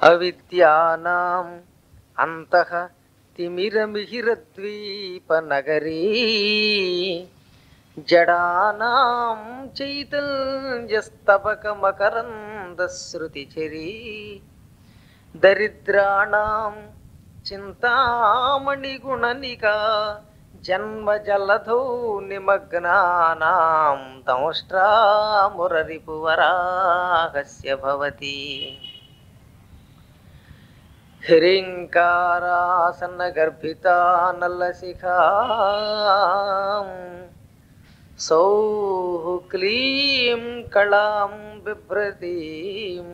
అవిద్యానాం అంతః తిమిరమిహిరద్వీపనగరీ జడానాం చైతన్యస్తబకమకరందశ్రుతిచరీ దరిద్రాణం చింతామణిగుణనికా జన్మజలధౌ నిమగ్నానాం దంష్ట్రామురరిపువరాహస్య భవతి హ్రీంకారాసన్నగర్భితా సౌః క్లీం కళాం బిభ్రతీం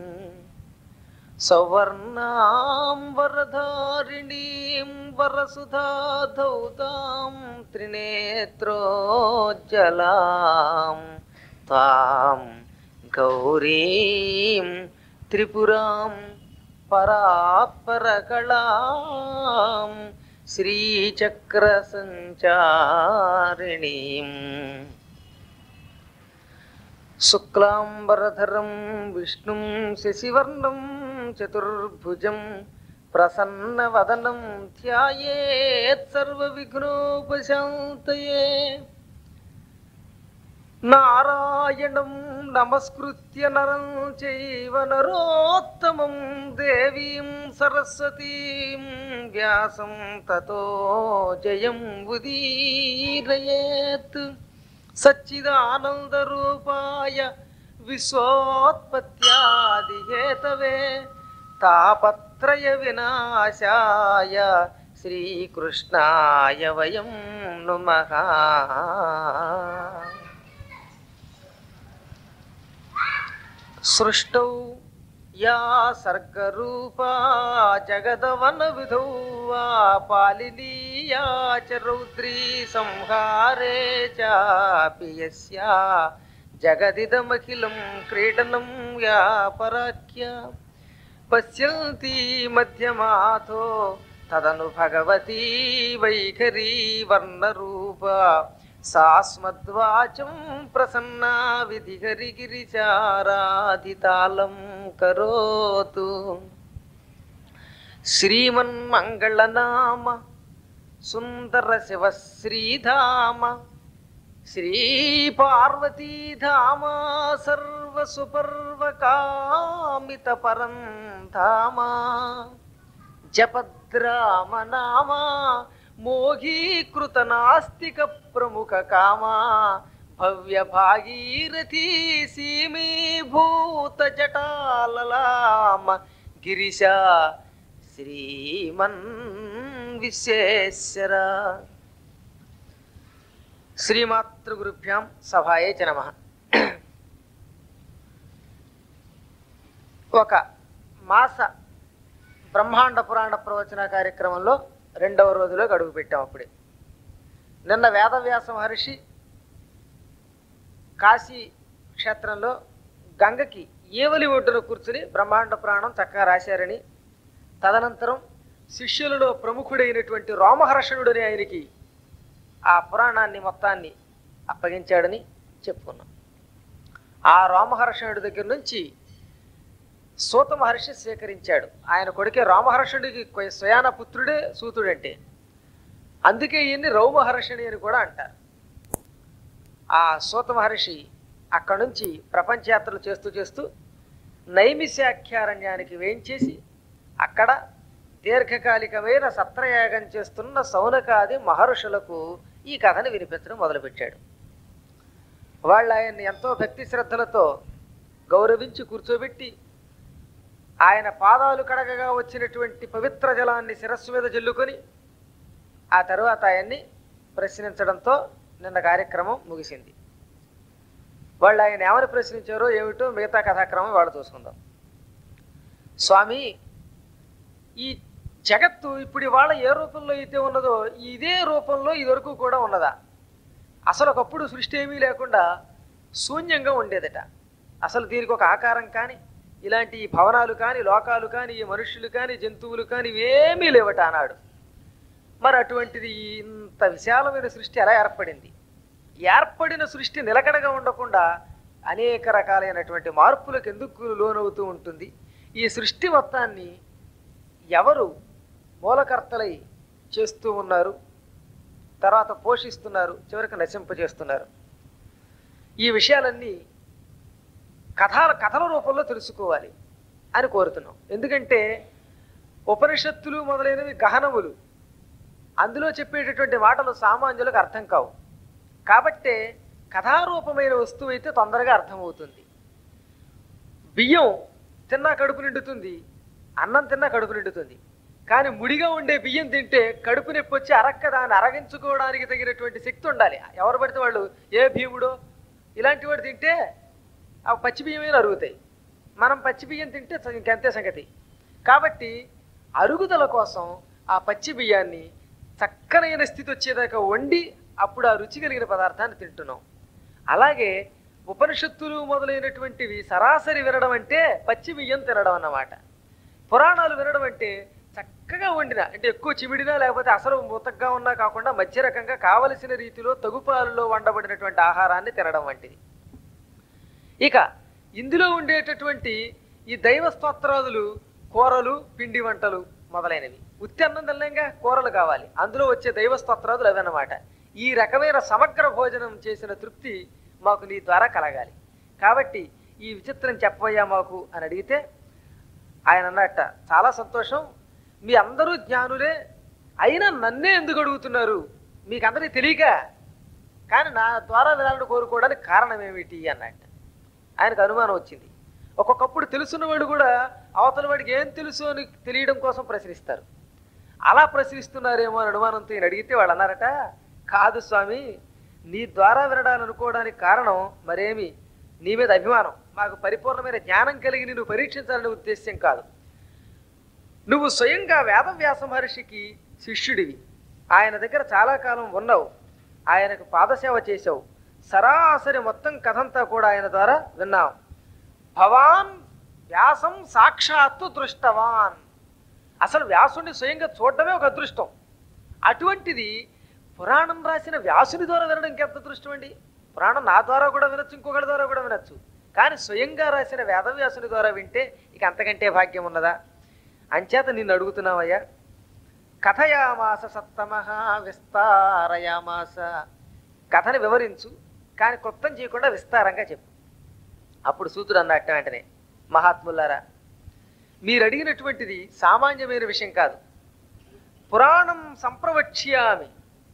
సవర్ణాం వరధారిణీం వరసుధాధౌతాం త్రినేత్రోజ్జలాం తాం గౌరీం త్రిపురాం పరాత్పరకళాం శ్రీచక్రసంచారిణీం శుక్లాంబరధరం విష్ణుం శశివర్ణం చతుర్భుజం ప్రసన్నవదనం ధ్యాయేత్ సర్వవిఘ్నోపశాంతయే నారాయణం నమస్కృత్య నరం చైవ నరోత్తమం దేవీం సరస్వతీం వ్యాసం తతో జయం ఉదీరయేత్ సచ్చిదానందరూపాయ విశ్వోత్పత్యాదిహేతవే తాపత్రయ వినాశాయ శ్రీకృష్ణాయ వయం నుమః సృష్టౌ యా సర్గరూపా జగదవన విధౌ వా పాలినీయా చ రౌద్రీ సంహారే చాపి యస్యా జగదిదమఖిలం క్రీడనం యా పరాఖ్య పశ్యంతి మధ్యమాథో తదను భగవతీ వైఖరీ వర్ణరూప సాస్మద్వాచం ప్రసన్నా విధిహరిగిరిచారాధితాళం కరోతు శ్రీమన్మంగళనామ సుందర శివ శ్రీధామ శ్రీ పార్వతీధామ సర్వసుపర్వకామిత పరం ధామ జపద్రామ నామ మోఘీకృత నాస్తిక ప్రముఖ కామా భవ్య భాగీరథీ సీమీభూత జటాలలామ గిరిశ శ్రీమన్ విశ్వేశ్వర శ్రీమాతృగురుభ్యాం సభాయే చ నమ ఒక మాస బ్రహ్మాండ పురాణ ప్రవచన కార్యక్రమంలో రెండవ రోజులో గడువు పెట్టాం అప్పుడే నిన్న వేదవ్యాస మహర్షి కాశీ క్షేత్రంలో గంగకి ఏవలి ఒడ్డున కూర్చుని బ్రహ్మాండ పురాణం చక్కగా రాశారని తదనంతరం శిష్యులలో ప్రముఖుడైనటువంటి రోమహర్షణుడని ఆయనకి ఆ పురాణాన్ని మొత్తాన్ని అప్పగించాడని చెప్పుకున్నాం ఆ రోమహర్షణుడి దగ్గర నుంచి సూత మహర్షి స్వీకరించాడు ఆయన కొడుకే రామహర్షుడికి కొ- స్వయాన పుత్రుడే సూతుడంటే అందుకే ఈయన్ని రౌమహర్షణి అని కూడా అంటారు ఆ సూత మహర్షి అక్కడి నుంచి ప్రపంచయాత్రలు చేస్తూ చేస్తూ నైమిశాఖ్యారణ్యానికి వేయించేసి అక్కడ దీర్ఘకాలికమైన సత్రయాగం చేస్తున్న సౌనకాది మహర్షులకు ఈ కథని వినిపించడం మొదలుపెట్టాడు వాళ్ళు ఆయన్ని ఎంతో భక్తి శ్రద్ధలతో గౌరవించి కూర్చోబెట్టి ఆయన పాదాలు కడగగా వచ్చినటువంటి పవిత్ర జలాన్ని శిరస్సు మీద జల్లుకొని ఆ తరువాత ఆయన్ని ప్రశ్నించడంతో నిన్న కార్యక్రమం ముగిసింది వాళ్ళు ఆయన ఏమని ప్రశ్నించారో ఏమిటో మిగతా కథాక్రమం వాళ్ళు చూసుకుందాం స్వామి ఈ జగత్తు ఇప్పుడు ఇవాళ ఏ రూపంలో అయితే ఉన్నదో ఇదే రూపంలో ఇదివరకు కూడా ఉన్నదా అసలు ఒకప్పుడు సృష్టి ఏమీ లేకుండా శూన్యంగా ఉండేదట అసలు దీనికి ఒక ఆకారం కానీ ఇలాంటి ఈ భవనాలు కానీ లోకాలు కానీ ఈ మనుషులు కానీ జంతువులు కానీ ఇవేమీ లేవట అన్నాడు మరి అటువంటిది ఇంత విశాలమైన సృష్టి ఎలా ఏర్పడింది ఏర్పడిన సృష్టి నిలకడగా ఉండకుండా అనేక రకాలైనటువంటి మార్పులకు ఎందుకు లోనవుతూ ఉంటుంది ఈ సృష్టి మొత్తాన్ని ఎవరు మూలకర్తలై చేస్తూ ఉన్నారు తర్వాత పోషిస్తున్నారు చివరికి నశింపజేస్తున్నారు ఈ విషయాలన్నీ కథల కథల రూపంలో తెలుసుకోవాలి అని కోరుతున్నాం ఎందుకంటే ఉపనిషత్తులు మొదలైనవి గహనములు అందులో చెప్పేటటువంటి మాటలు సామాన్యులకు అర్థం కావు కాబట్టే కథారూపమైన వస్తువు అయితే తొందరగా అర్థమవుతుంది బియ్యం తిన్నా కడుపు నిండుతుంది అన్నం తిన్నా కడుపు నిండుతుంది కానీ ముడిగా ఉండే బియ్యం తింటే కడుపు నొప్పి వచ్చి అరక్క దాన్ని అరగించుకోవడానికి తగినటువంటి శక్తి ఉండాలి ఎవరు పడితే వాళ్ళు ఏ భీముడో ఇలాంటి వాడు తింటే ఆ పచ్చి బియ్యమే అరుగుతాయి మనం పచ్చి బియ్యం తింటే స- ఇంకంతే సంగతి కాబట్టి అరుగుదల కోసం ఆ పచ్చి బియ్యాన్ని చక్కనైన స్థితి వచ్చేదాకా వండి అప్పుడు ఆ రుచి కలిగిన పదార్థాన్ని తింటున్నాం అలాగే ఉపనిషత్తులు మొదలైనటువంటివి సరాసరి వినడం అంటే పచ్చి బియ్యం తినడం అన్నమాట పురాణాలు వినడం అంటే చక్కగా వండిన అంటే ఎక్కువ చిమిడినా లేకపోతే అసలు మూతగ్గా ఉన్నా కాకుండా మధ్య రకంగా కావలసిన రీతిలో తగుపాలలో వండబడినటువంటి ఆహారాన్ని తినడం వంటిది ఇక ఇందులో ఉండేటటువంటి ఈ దైవ స్తోత్రాదులు కూరలు పిండి వంటలు మొదలైనవి ఉత్తి అన్నం తినలేంగా కూరలు కావాలి అందులో వచ్చే దైవ స్తోత్రాదులు అవన్నమాట ఈ రకమైన సమగ్ర భోజనం చేసిన తృప్తి మాకు నీ ద్వారా కలగాలి కాబట్టి ఈ విచిత్రం చెప్పవయ్యా మాకు అని అడిగితే ఆయన అన్నట్ట చాలా సంతోషం మీ అందరూ జ్ఞానులే అయినా నన్నే ఎందుకు అడుగుతున్నారు మీకు అందరికీ తెలియక కానీ నా ద్వారా వినాలని కోరుకోవడానికి కారణం ఏమిటి అన్నట్టు ఆయనకు అనుమానం వచ్చింది ఒక్కొక్కప్పుడు తెలుసున్నవాడు కూడా అవతల వాడికి ఏం తెలుసు అని తెలియడం కోసం ప్రశ్నిస్తారు అలా ప్రశ్నిస్తున్నారేమో అని అనుమానంతో ఈయన అడిగితే వాళ్ళు అన్నారట కాదు స్వామి నీ ద్వారా వినడాలని అనుకోవడానికి కారణం మరేమి నీ మీద అభిమానం మాకు పరిపూర్ణమైన జ్ఞానం కలిగి నిన్ను పరీక్షించాలనే ఉద్దేశ్యం కాదు నువ్వు స్వయంగా వేదవ్యాస మహర్షికి శిష్యుడివి ఆయన దగ్గర చాలా కాలం ఉన్నావు ఆయనకు పాదసేవ చేసావు సరాసరి మొత్తం కథంతా కూడా ఆయన ద్వారా విన్నావు భవాన్ వ్యాసం సాక్షాత్తు దృష్టవాన్ అసలు వ్యాసుని స్వయంగా చూడటమే ఒక అదృష్టం అటువంటిది పురాణం రాసిన వ్యాసుని ద్వారా వినడం ఇంకెంత అదృష్టం అండి పురాణం నా ద్వారా కూడా వినొచ్చు ఇంకొకరి ద్వారా కూడా వినొచ్చు కానీ స్వయంగా రాసిన వేదవ్యాసుని ద్వారా వింటే ఇక అంతకంటే భాగ్యం ఉన్నదా అంచేత నిన్ను అడుగుతున్నావయ్యా కథయామాస సత్తమ విస్తారయామాస కథని వివరించు కానీ క్లుప్తం చేయకుండా విస్తారంగా చెప్పు అప్పుడు సూతుడు అన్నట్ట వెంటనే మహాత్ములారా మీరు అడిగినటువంటిది సామాన్యమైన విషయం కాదు పురాణం సంప్రవక్ష్యామి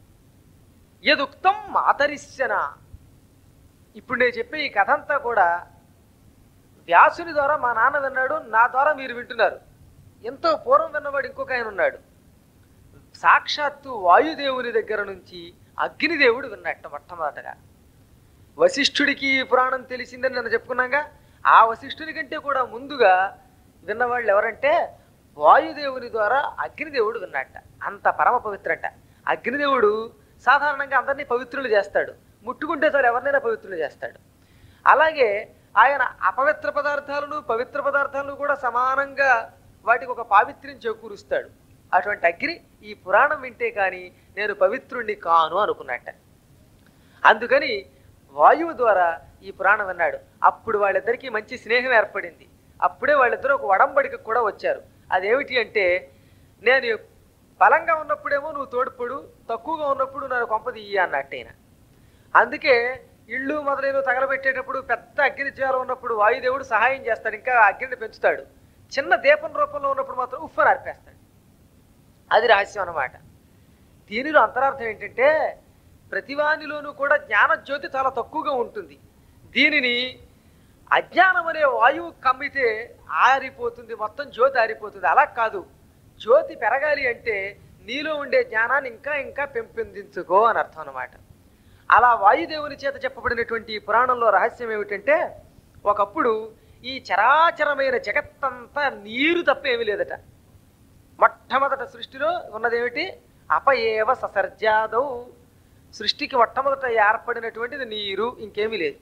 యదుక్తం మాతరిస్యన ఇప్పుడు నేను చెప్పే ఈ కథ అంతా కూడా వ్యాసుని ద్వారా మా నాన్న విన్నాడు నా ద్వారా మీరు వింటున్నారు ఎంతో పూర్వం విన్నవాడు ఇంకొక ఆయన ఉన్నాడు సాక్షాత్తు వాయుదేవుని దగ్గర నుంచి అగ్నిదేవుడు విన్నట్ట మొట్టమొదటగా వశిష్ఠుడికి ఈ పురాణం తెలిసిందని నన్ను చెప్పుకున్నాగా ఆ వశిష్ఠుని కంటే కూడా ముందుగా విన్నవాళ్ళు ఎవరంటే వాయుదేవుని ద్వారా అగ్నిదేవుడు విన్నట్ట అంత పరమ పవిత్రంట అగ్నిదేవుడు సాధారణంగా అందరినీ పవిత్రులు చేస్తాడు ముట్టుకుంటే సార్ ఎవరినైనా పవిత్రులు చేస్తాడు అలాగే ఆయన అపవిత్ర పదార్థాలను పవిత్ర పదార్థాలను కూడా సమానంగా వాటికి ఒక పావిత్ర్యం చేకూరుస్తాడు అటువంటి అగ్ని ఈ పురాణం వింటే కానీ నేను పవిత్రుణ్ణి కాను అనుకున్నట్ట అందుకని వాయువు ద్వారా ఈ పురాణం విన్నాడు అప్పుడు వాళ్ళిద్దరికీ మంచి స్నేహం ఏర్పడింది అప్పుడే వాళ్ళిద్దరూ ఒక వడంబడికి కూడా వచ్చారు అదేమిటి అంటే నేను బలంగా ఉన్నప్పుడేమో నువ్వు తోడ్పడు తక్కువగా ఉన్నప్పుడు నన్ను కొంపది ఇయ్య అన్నట్టయినా అందుకే ఇళ్ళు మొదలైన తగలబెట్టేటప్పుడు పెద్ద అగ్ని జ్వాల ఉన్నప్పుడు వాయుదేవుడు సహాయం చేస్తాడు ఇంకా ఆ అగ్నిని పెంచుతాడు చిన్న దీపం రూపంలో ఉన్నప్పుడు మాత్రం ఉఫ్ఫని అర్పేస్తాడు అది రహస్యం అన్నమాట దీనిలో అంతరార్థం ఏంటంటే ప్రతివానిలోనూ కూడా జ్ఞానజ్యోతి చాలా తక్కువగా ఉంటుంది దీనిని అజ్ఞానం అనే వాయువు కమ్మితే ఆరిపోతుంది మొత్తం జ్యోతి ఆరిపోతుంది అలా కాదు జ్యోతి పెరగాలి అంటే నీలో ఉండే జ్ఞానాన్ని ఇంకా ఇంకా పెంపొందించుకో అని అర్థం అన్నమాట అలా వాయుదేవుని చేత చెప్పబడినటువంటి ఈ పురాణంలో రహస్యం ఏమిటంటే ఒకప్పుడు ఈ చరాచరమైన జగత్తంతా నీరు తప్ప ఏమీ లేదట మొట్టమొదట సృష్టిలో ఉన్నదేమిటి అపయేవ ససర్జాదౌ సృష్టికి మొట్టమొదట ఏర్పడినటువంటిది నీరు ఇంకేమీ లేదు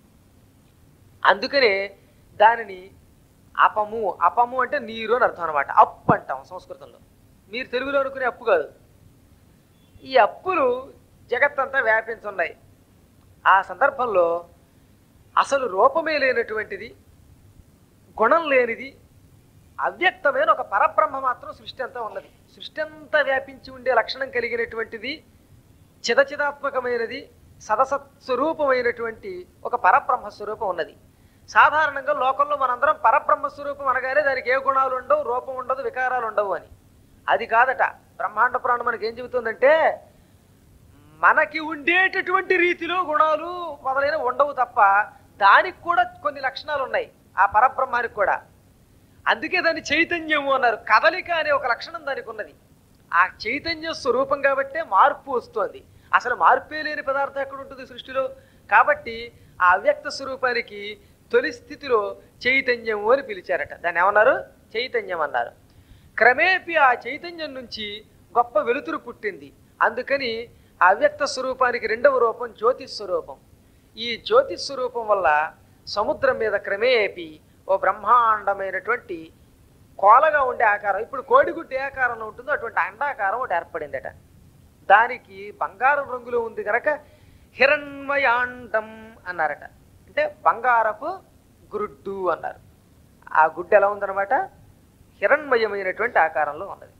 అందుకనే దానిని అపము అపము అంటే నీరు అని అర్థం అనమాట అప్పు అంటాం సంస్కృతంలో మీరు తెలుగులో అనుకునే అప్పు కాదు ఈ అప్పులు జగత్తంతా వ్యాపించున్నాయి ఆ సందర్భంలో అసలు రూపమే లేనటువంటిది గుణం లేనిది అవ్యక్తమైన ఒక పరబ్రహ్మ మాత్రం సృష్టి అంతా ఉన్నది సృష్టి అంతా వ్యాపించి ఉండే లక్షణం కలిగినటువంటిది చిదచిదాత్మకమైనది సదసత్ స్వరూపమైనటువంటి ఒక పరబ్రహ్మ స్వరూపం ఉన్నది సాధారణంగా లోకంలో మనందరం పరబ్రహ్మ స్వరూపం అనగానే దానికి ఏ గుణాలు ఉండవు రూపం ఉండదు వికారాలు ఉండవు అని అది కాదట బ్రహ్మాండ పురాణం మనకి ఏం చెబుతుందంటే మనకి ఉండేటటువంటి రీతిలో గుణాలు మొదలైన ఉండవు తప్ప దానికి కూడా కొన్ని లక్షణాలు ఉన్నాయి ఆ పరబ్రహ్మానికి కూడా అందుకే దాన్ని చైతన్యము అన్నారు కదలిక అనే ఒక లక్షణం దానికి ఉన్నది ఆ చైతన్య స్వరూపం కాబట్టే మార్పు వస్తోంది అసలు మార్పే లేని పదార్థం ఎక్కడ ఉంటుంది సృష్టిలో కాబట్టి ఆ అవ్యక్త స్వరూపానికి తొలి స్థితిలో చైతన్యము అని పిలిచారట దాన్ని ఏమన్నారు చైతన్యం అన్నారు క్రమేపీ ఆ చైతన్యం నుంచి గొప్ప వెలుతురు పుట్టింది అందుకని ఆ అవ్యక్త స్వరూపానికి రెండవ రూపం జ్యోతి స్వరూపం ఈ జ్యోతి స్వరూపం వల్ల సముద్రం మీద క్రమేపీ ఓ బ్రహ్మాండమైనటువంటి కోలగా ఉండే ఆకారం ఇప్పుడు కోడిగుడ్డు ఏ ఆకారంలో ఉంటుందో అటువంటి అండాకారం ఒకటి ఏర్పడిందట దానికి బంగారం రంగులో ఉంది కనుక హిరణ్మయాండం అన్నారట అంటే బంగారపు గురుడ్డు అన్నారు ఆ గుడ్డు ఎలా ఉందన్నమాట హిరణ్మయమైనటువంటి ఆకారంలో ఉన్నది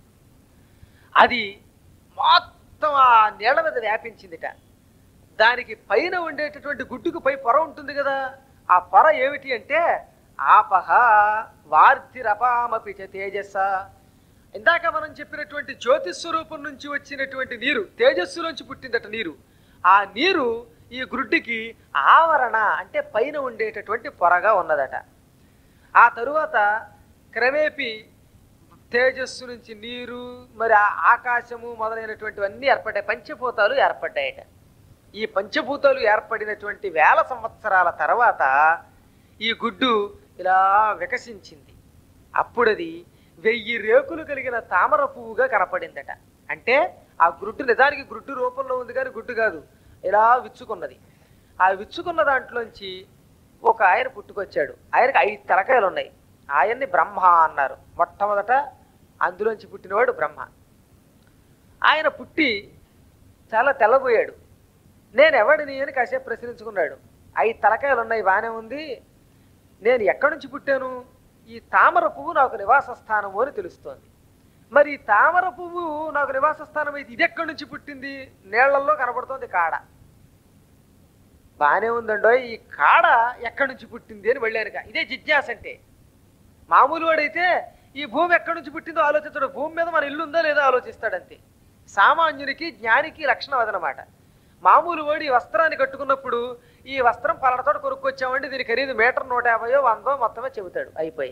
అది మొత్తం ఆ నీళ్ల మీద వ్యాపించిందిట దానికి పైన ఉండేటటువంటి గుడ్డుకు పై పొర ఉంటుంది కదా ఆ పొర ఏమిటి అంటే ఆపహ వార్ధిరపామపి చ తేజస్స ఇందాక మనం చెప్పినటువంటి జ్యోతి స్వరూపం నుంచి వచ్చినటువంటి నీరు తేజస్సులోంచి పుట్టిందట నీరు ఆ నీరు ఈ గుడ్డికి ఆవరణ అంటే పైన ఉండేటటువంటి పొరగా ఉన్నదట ఆ తరువాత క్రమేపీ తేజస్సు నుంచి నీరు మరి ఆ ఆకాశము మొదలైనటువంటివన్నీ ఏర్పడ్డాయి పంచభూతాలు ఏర్పడ్డాయట ఈ పంచభూతాలు ఏర్పడినటువంటి వేల సంవత్సరాల తర్వాత ఈ గుడ్డు ఇలా వికసించింది అప్పుడది వెయ్యి రేకులు కలిగిన తామర పువ్వుగా కనపడిందట అంటే ఆ గుడ్డు నిజానికి గుడ్డు రూపంలో ఉంది కానీ గుడ్డు కాదు ఇలా విచ్చుకున్నది ఆ విచ్చుకున్న దాంట్లోంచి ఒక ఆయన పుట్టుకొచ్చాడు ఆయనకి ఐదు తలకాయలు ఉన్నాయి ఆయన్ని బ్రహ్మ అన్నారు మొట్టమొదట అందులోంచి పుట్టినవాడు బ్రహ్మ ఆయన పుట్టి చాలా తెల్లబోయాడు నేను ఎవడిని అని కాసేపు ప్రశ్నించుకున్నాడు ఐదు తలకాయలు ఉన్నాయి బాగానే ఉంది నేను ఎక్కడి నుంచి పుట్టాను ఈ తామర పువ్వు నాకు నివాస స్థానము అని తెలుస్తోంది మరి ఈ తామర పువ్వు నాకు నివాస స్థానం అయితే ఇది ఎక్కడి నుంచి పుట్టింది నీళ్లలో కనబడుతోంది కాడ బాగానే ఉందండో ఈ కాడ ఎక్కడి నుంచి పుట్టింది అని వెళ్ళానుక ఇదే జిజ్ఞాస అంటే మామూలు వాడైతే ఈ భూమి ఎక్కడి నుంచి పుట్టిందో ఆలోచించడు భూమి మీద మన ఇల్లు ఉందో లేదో ఆలోచిస్తాడంతే సామాన్యునికి జ్ఞానికి లక్షణం అదనమాట మామూలు వాడు ఈ వస్త్రాన్ని కట్టుకున్నప్పుడు ఈ వస్త్రం పలడతోటి కొనుక్కొచ్చామంటే దీని ఖరీదు మీటర్ నూట యాభయో వందో మొత్తమే చెబుతాడు అయిపోయి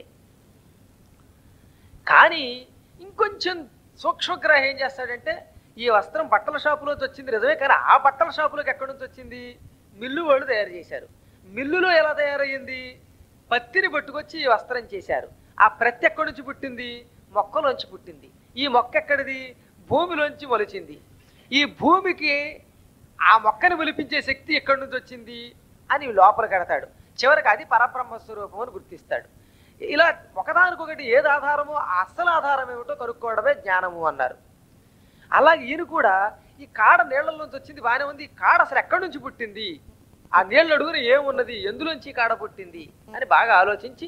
కానీ ఇంకొంచెం సూక్ష్మగ్రహం ఏం చేస్తాడంటే ఈ వస్త్రం బట్టల షాపులోంచి వచ్చింది నిజమే కానీ ఆ బట్టల షాపులోకి ఎక్కడి నుంచి వచ్చింది మిల్లు వాళ్ళు తయారు చేశారు మిల్లులో ఎలా తయారయ్యింది పత్తిని పట్టుకొచ్చి ఈ వస్త్రం చేశారు ఆ ప్రతి ఎక్కడి నుంచి పుట్టింది మొక్కలోంచి పుట్టింది ఈ మొక్క ఎక్కడిది భూమిలోంచి మొలిచింది ఈ భూమికి ఆ మొక్కని మొలిపించే శక్తి ఎక్కడి నుంచి వచ్చింది అని లోపల కడతాడు చివరికి అది పరబ్రహ్మ స్వరూపం అని గుర్తిస్తాడు ఇలా ఒకదానికొకటి ఏది ఆధారమో ఆ అసలు ఆధారం ఏమిటో కనుక్కోవడమే జ్ఞానము అన్నారు అలాగే ఈయన కూడా ఈ కాడ నీళ్లలోంచి వచ్చింది బాగానే ఉంది ఈ కాడ అసలు ఎక్కడి నుంచి పుట్టింది ఆ నీళ్ళు అడుగున ఏమున్నది ఎందులోంచి ఈ కాడ పుట్టింది అని బాగా ఆలోచించి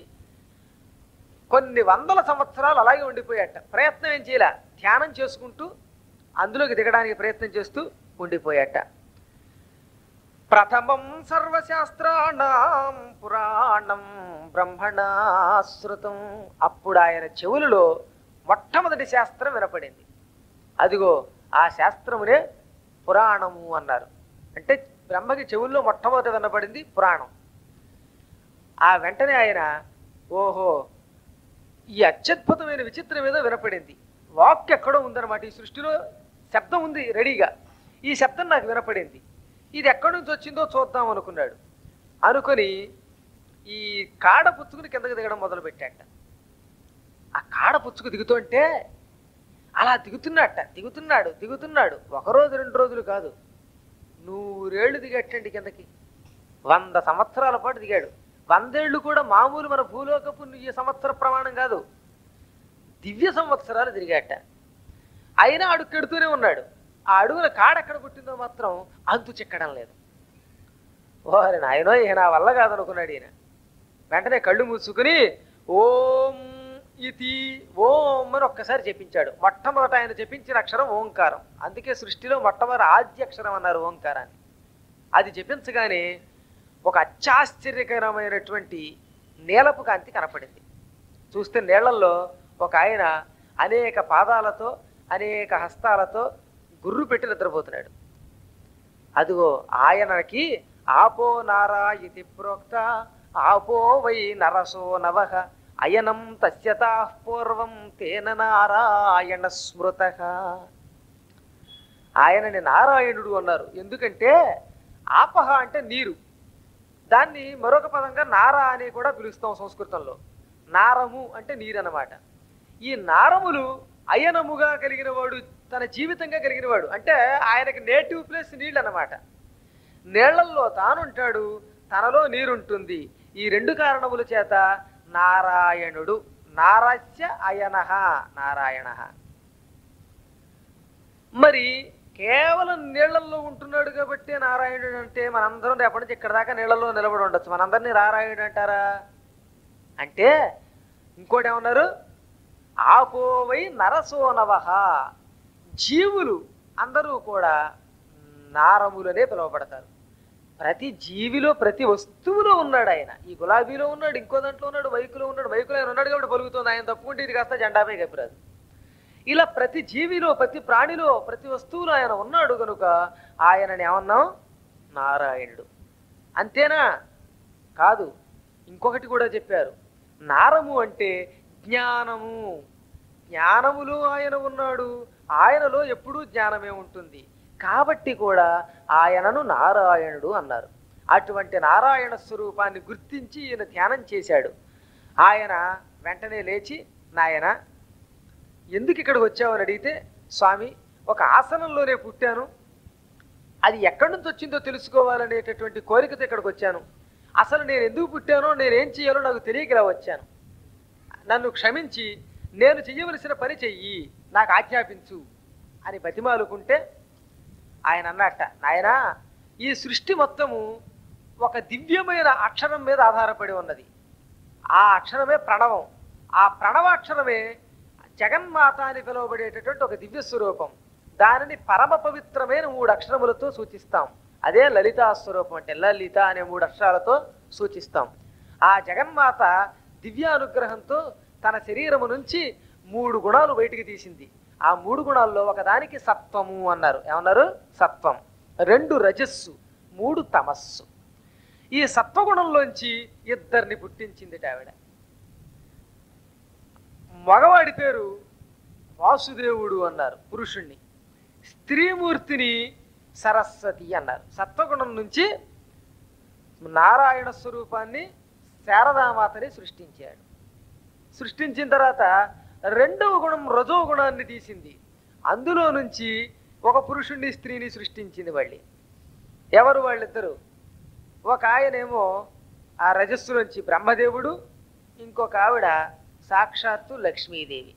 కొన్ని వందల సంవత్సరాలు అలాగే ఉండిపోయాట ప్రయత్నం ఏం చేయలే ధ్యానం చేసుకుంటూ అందులోకి దిగడానికి ప్రయత్నం చేస్తూ ఉండిపోయాట ప్రథమం సర్వశాస్త్రాణం పురాణం బ్రహ్మణాశ్రుతం అప్పుడు ఆయన చెవులలో మొట్టమొదటి శాస్త్రం వినపడింది అదిగో ఆ శాస్త్రమునే పురాణము అన్నారు అంటే బ్రహ్మకి చెవుల్లో మొట్టమొదటి వినపడింది పురాణం ఆ వెంటనే ఆయన ఓహో ఈ అత్యద్భుతమైన విచిత్రం ఏదో వినపడింది వాక్ ఎక్కడో ఉందన్నమాట ఈ సృష్టిలో శబ్దం ఉంది రెడీగా ఈ శబ్దం నాకు వినపడింది ఇది ఎక్కడి నుంచి వచ్చిందో చూద్దాం అనుకున్నాడు అనుకొని ఈ కాడ పుచ్చుకుని కిందకి దిగడం మొదలు పెట్టాట ఆ కాడ పుచ్చుకు దిగుతుంటే అలా దిగుతున్నట్ట దిగుతున్నాడు దిగుతున్నాడు ఒక రోజు రెండు రోజులు కాదు నూరేళ్లు దిగట్టండి కిందకి వంద సంవత్సరాల పాటు దిగాడు వందేళ్లు కూడా మామూలు మన భూలోకపు ఈ సంవత్సర ప్రమాణం కాదు దివ్య సంవత్సరాలు తిరిగాట అయినా అడుక్కెడుతూనే ఉన్నాడు ఆ అడుగున కాడ ఎక్కడ పుట్టిందో మాత్రం అంతు చిక్కడం లేదు ఓరి నాయనో ఇక నా వల్ల కాదనుకున్నాడు ఈయన వెంటనే కళ్ళు మూసుకుని ఓం ఇతి ఓం అని ఒక్కసారి చెప్పించాడు మొట్టమొదట ఆయన చెప్పించిన అక్షరం ఓంకారం అందుకే సృష్టిలో మొట్టమొదటి ఆద్య అక్షరం అన్నారు ఓంకారాన్ని అది చెప్పించగానే ఒక అత్యాశ్చర్యకరమైనటువంటి నీలపు కాంతి కనపడింది చూస్తే నీళ్లలో ఒక ఆయన అనేక పాదాలతో అనేక హస్తాలతో గుర్రు పెట్టి నిద్రపోతున్నాడు అదిగో ఆయనకి ఆపో నారా ఇది ప్రోక్త ఆపో వై నరసో నవః అయనం తస్యతా పూర్వం తేన నారాయణ స్మృత ఆయనని నారాయణుడు అన్నారు ఎందుకంటే ఆపహ అంటే నీరు దాన్ని మరొక పదంగా నారా అని కూడా పిలుస్తాం సంస్కృతంలో నారము అంటే నీరు అన్నమాట ఈ నారములు అయనముగా కలిగిన వాడు తన జీవితంగా కలిగిన వాడు అంటే ఆయనకి నేటివ్ ప్లేస్ నీళ్ళు అన్నమాట నీళ్లల్లో తానుంటాడు తనలో నీరుంటుంది ఈ రెండు కారణముల చేత నారాయణుడు నారస్య అయన నారాయణ మరి కేవలం నీళ్లలో ఉంటున్నాడు కాబట్టి నారాయణుడు అంటే మనందరం రేపటి నుంచి ఇక్కడ దాకా నీళ్లలో నిలబడి ఉండొచ్చు మనందరినీ నారాయణుడు అంటారా అంటే ఇంకోటి ఏమన్నారు ఆపోవై నరసోనవహ జీవులు అందరూ కూడా నారములనే పిలువబడతారు ప్రతి జీవిలో ప్రతి వస్తువులో ఉన్నాడు ఆయన ఈ గులాబీలో ఉన్నాడు ఇంకో దాంట్లో ఉన్నాడు బైకులో ఉన్నాడు బైకులో ఆయన ఉన్నాడు కాబట్టి పలుకుతుంది ఆయన తప్పుకుంటే ఇది కాస్త జెండాపై కప్పిరాదు ఇలా ప్రతి జీవిలో ప్రతి ప్రాణిలో ప్రతి వస్తువులో ఆయన ఉన్నాడు కనుక ఆయనని ఏమన్నాం నారాయణుడు అంతేనా కాదు ఇంకొకటి కూడా చెప్పారు నారము అంటే జ్ఞానము జ్ఞానములో ఆయన ఉన్నాడు ఆయనలో ఎప్పుడూ జ్ఞానమే ఉంటుంది కాబట్టి కూడా ఆయనను నారాయణుడు అన్నారు అటువంటి నారాయణ స్వరూపాన్ని గుర్తించి ఈయన ధ్యానం చేశాడు ఆయన వెంటనే లేచి నాయన ఎందుకు ఇక్కడికి వచ్చావని అడిగితే స్వామి ఒక ఆసనంలోనే పుట్టాను అది ఎక్కడి నుంచి వచ్చిందో తెలుసుకోవాలనేటటువంటి కోరికతో ఇక్కడికి వచ్చాను అసలు నేను ఎందుకు పుట్టానో నేనేం చేయాలో నాకు తెలియక ఇలా వచ్చాను నన్ను క్షమించి నేను చెయ్యవలసిన పని చెయ్యి నాకు ఆజ్ఞాపించు అని బతిమాలుకుంటే ఆయన అన్నట్ట నాయనా ఈ సృష్టి మొత్తము ఒక దివ్యమైన అక్షరం మీద ఆధారపడి ఉన్నది ఆ అక్షరమే ప్రణవం ఆ ప్రణవాక్షరమే జగన్మాత అని పిలువబడేటటువంటి ఒక దివ్య స్వరూపం దానిని పరమ పవిత్రమైన మూడు అక్షరములతో సూచిస్తాం అదే లలితా స్వరూపం అంటే లలిత అనే మూడు అక్షరాలతో సూచిస్తాం ఆ జగన్మాత దివ్యానుగ్రహంతో తన శరీరము నుంచి మూడు గుణాలు బయటికి తీసింది ఆ మూడు గుణాల్లో ఒకదానికి సత్వము అన్నారు ఏమన్నారు సత్వం రెండు రజస్సు మూడు తమస్సు ఈ సత్వగుణంలోంచి ఇద్దరిని పుట్టించింది ఆవిడ మగవాడి పేరు వాసుదేవుడు అన్నారు పురుషుణ్ణి స్త్రీమూర్తిని సరస్వతి అన్నారు సత్వగుణం నుంచి నారాయణ స్వరూపాన్ని శారదామాతని సృష్టించాడు సృష్టించిన తర్వాత రెండవ గుణం రజో గుణాన్ని తీసింది అందులో నుంచి ఒక పురుషుణ్ణి స్త్రీని సృష్టించింది మళ్ళీ ఎవరు వాళ్ళిద్దరు ఒక ఆయనేమో ఆ రజస్సు నుంచి బ్రహ్మదేవుడు ఇంకొక ఆవిడ సాక్షాత్తు లక్ష్మీదేవి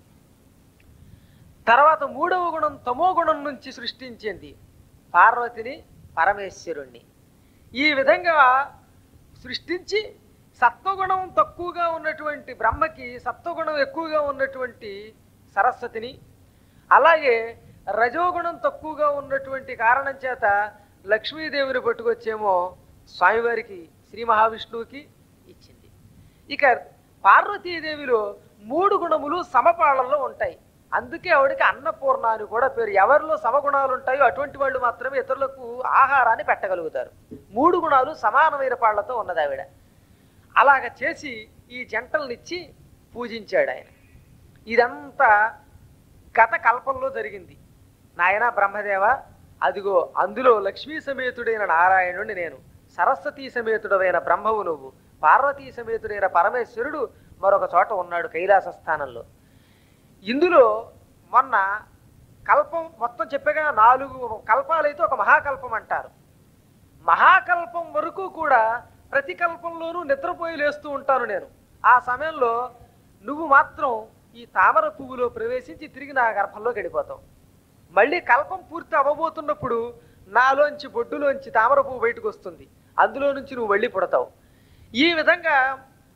తర్వాత మూడవ గుణం తమో గుణం నుంచి సృష్టించింది పార్వతిని పరమేశ్వరుణ్ణి ఈ విధంగా సృష్టించి సత్వగుణం తక్కువగా ఉన్నటువంటి బ్రహ్మకి సత్వగుణం ఎక్కువగా ఉన్నటువంటి సరస్వతిని అలాగే రజోగుణం తక్కువగా ఉన్నటువంటి కారణం చేత లక్ష్మీదేవిని పట్టుకొచ్చేమో స్వామివారికి శ్రీ మహావిష్ణువుకి ఇచ్చింది ఇక పార్వతీదేవిలో మూడు గుణములు సమపాళల్లో ఉంటాయి అందుకే ఆవిడకి అన్నపూర్ణ అని కూడా పేరు ఎవరిలో సమగుణాలు ఉంటాయో అటువంటి వాళ్ళు మాత్రమే ఇతరులకు ఆహారాన్ని పెట్టగలుగుతారు మూడు గుణాలు సమానమైన పాళ్లతో ఉన్నది ఆవిడ అలాగ చేసి ఈ జంటలనిచ్చి పూజించాడు ఆయన ఇదంతా గత కల్పంలో జరిగింది నాయన బ్రహ్మదేవ అదిగో అందులో లక్ష్మీ సమేతుడైన నారాయణుడిని నేను సరస్వతీ సమేతుడైన బ్రహ్మవు నువ్వు పార్వతీ సమేతుడైన పరమేశ్వరుడు మరొక చోట ఉన్నాడు కైలాస స్థానంలో ఇందులో మొన్న కల్పం మొత్తం చెప్పగా నాలుగు కల్పాలైతే ఒక మహాకల్పం అంటారు మహాకల్పం వరకు కూడా ప్రతి కల్పంలోనూ నిద్రపోయి లేస్తూ ఉంటాను నేను ఆ సమయంలో నువ్వు మాత్రం ఈ తామర పువ్వులో ప్రవేశించి తిరిగి నా గర్భంలో గడిపోతావు మళ్ళీ కల్పం పూర్తి అవ్వబోతున్నప్పుడు నాలోంచి బొడ్డులోంచి తామర పువ్వు బయటకు వస్తుంది అందులో నుంచి నువ్వు వెళ్ళి పుడతావు ఈ విధంగా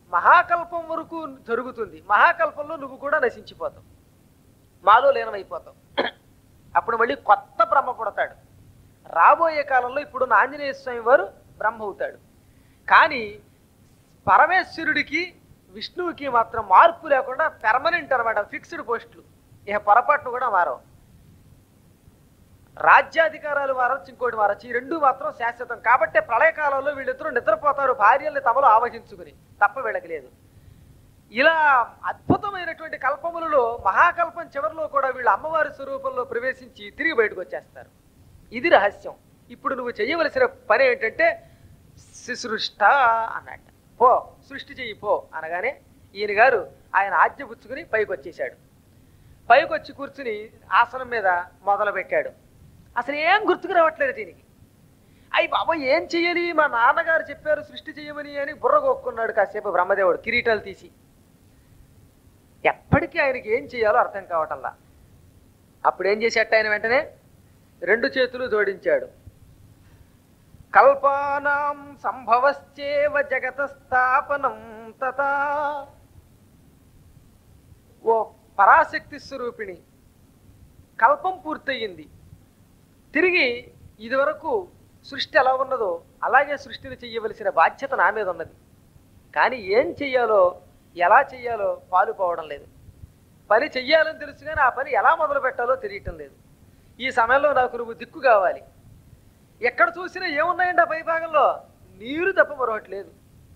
మహాకల్పం వరకు జరుగుతుంది మహాకల్పంలో నువ్వు కూడా నశించిపోతావు మాలో లీనమైపోతావు అప్పుడు మళ్ళీ కొత్త బ్రహ్మ పుడతాడు రాబోయే కాలంలో ఇప్పుడు ఆంజనేయ స్వామి వారు బ్రహ్మ అవుతాడు కానీ పరమేశ్వరుడికి విష్ణువుకి మాత్రం మార్పు లేకుండా పెర్మనెంట్ అనమాట ఫిక్స్డ్ పోస్టులు ఇక పొరపాట్లు కూడా మారవు రాజ్యాధికారాలు మారచ్చు ఇంకోటి మారచ్చు ఈ రెండు మాత్రం శాశ్వతం కాబట్టే ప్రళయకాలంలో వీళ్ళిద్దరూ నిద్రపోతారు భార్యల్ని తమలో ఆవహించుకుని తప్ప వీళ్ళకి లేదు ఇలా అద్భుతమైనటువంటి కల్పములలో మహాకల్పం చివరిలో కూడా వీళ్ళు అమ్మవారి స్వరూపంలో ప్రవేశించి తిరిగి బయటకు వచ్చేస్తారు ఇది రహస్యం ఇప్పుడు నువ్వు చేయవలసిన పని ఏంటంటే శుసృష్ట అన్నట్ట పో సృష్టి చెయ్యి పో అనగానే ఈయన గారు ఆయన ఆజ్ఞ పుచ్చుకుని పైకి వచ్చేసాడు పైకి వచ్చి కూర్చుని ఆసనం మీద మొదలు పెట్టాడు అసలు ఏం గుర్తుకు రావట్లేదు దీనికి అయ్యి బాబా ఏం చెయ్యాలి మా నాన్నగారు చెప్పారు సృష్టి చేయమని అని బుర్ర కొక్కున్నాడు కాసేపు బ్రహ్మదేవుడు కిరీటాలు తీసి ఎప్పటికీ ఆయనకి ఏం చేయాలో అర్థం కావటంలా అప్పుడు ఏం చేసేట ఆయన వెంటనే రెండు చేతులు జోడించాడు కల్పానాం సంభవశ్చేవ జగత స్థాపనం తథా ఓ పరాశక్తి స్వరూపిణి కల్పం పూర్తయింది తిరిగి ఇదివరకు సృష్టి ఎలా ఉన్నదో అలాగే సృష్టిని చెయ్యవలసిన బాధ్యత నా మీద ఉన్నది కానీ ఏం చెయ్యాలో ఎలా చెయ్యాలో పాలుపోవడం లేదు పని చెయ్యాలని తెలుసు కానీ ఆ పని ఎలా మొదలు పెట్టాలో తెలియటం లేదు ఈ సమయంలో నాకు నువ్వు దిక్కు కావాలి ఎక్కడ చూసినా ఏమున్నాయండి ఆ పై భాగంలో నీరు తప్ప మరొకటి లేదు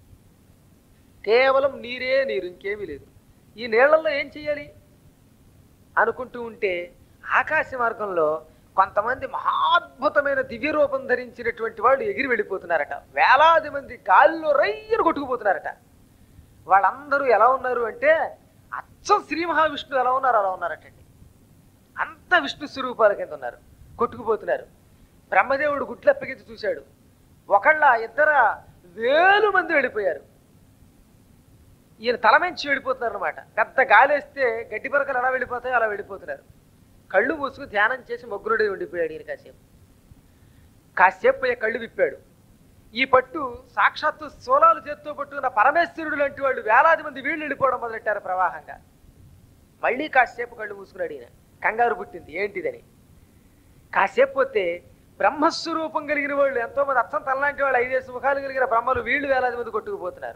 కేవలం నీరే నీరు ఇంకేమీ లేదు ఈ నీళ్లలో ఏం చెయ్యాలి అనుకుంటూ ఉంటే ఆకాశ మార్గంలో కొంతమంది మహాద్భుతమైన దివ్య రూపం ధరించినటువంటి వాళ్ళు ఎగిరి వెళ్ళిపోతున్నారట వేలాది మంది గాల్లో రయ్యను కొట్టుకుపోతున్నారట వాళ్ళందరూ ఎలా ఉన్నారు అంటే అచ్చం శ్రీ మహావిష్ణువు ఎలా ఉన్నారు అలా ఉన్నారటండి అంత విష్ణు స్వరూపాల కింద ఉన్నారు కొట్టుకుపోతున్నారు బ్రహ్మదేవుడు గుట్లెప్పగించి చూశాడు ఒకళ్ళ ఇద్దర వేలు మంది వెళ్ళిపోయారు ఈయన తలమెంచి వెళ్ళిపోతున్నారు అనమాట పెద్ద గాలేస్తే గడ్డి పరకలు ఎలా వెళ్ళిపోతాయో అలా వెళ్ళిపోతున్నారు కళ్ళు మూసుకుని ధ్యానం చేసి మొగ్గురుడే ఉండిపోయాడు ఈయన కాసేపు కాసేపు పోయే కళ్ళు విప్పాడు ఈ పట్టు సాక్షాత్తు సోలాలు చేత్తో పట్టుకున్న పరమేశ్వరుడు లాంటి వాళ్ళు వేలాది మంది వీళ్ళు వెళ్ళిపోవడం మొదలెట్టారు ప్రవాహంగా మళ్ళీ కాసేపు కళ్ళు మూసుకున్నాడు ఈయన కంగారు పుట్టింది ఏంటిదని కాసేపు పోతే బ్రహ్మస్వరూపం కలిగిన వాళ్ళు ఎంతో మంది అర్థం తనలాంటి వాళ్ళు ఐదేసి ముఖాలు కలిగిన బ్రహ్మలు వీళ్ళు వేలాది మంది కొట్టుకుపోతున్నారు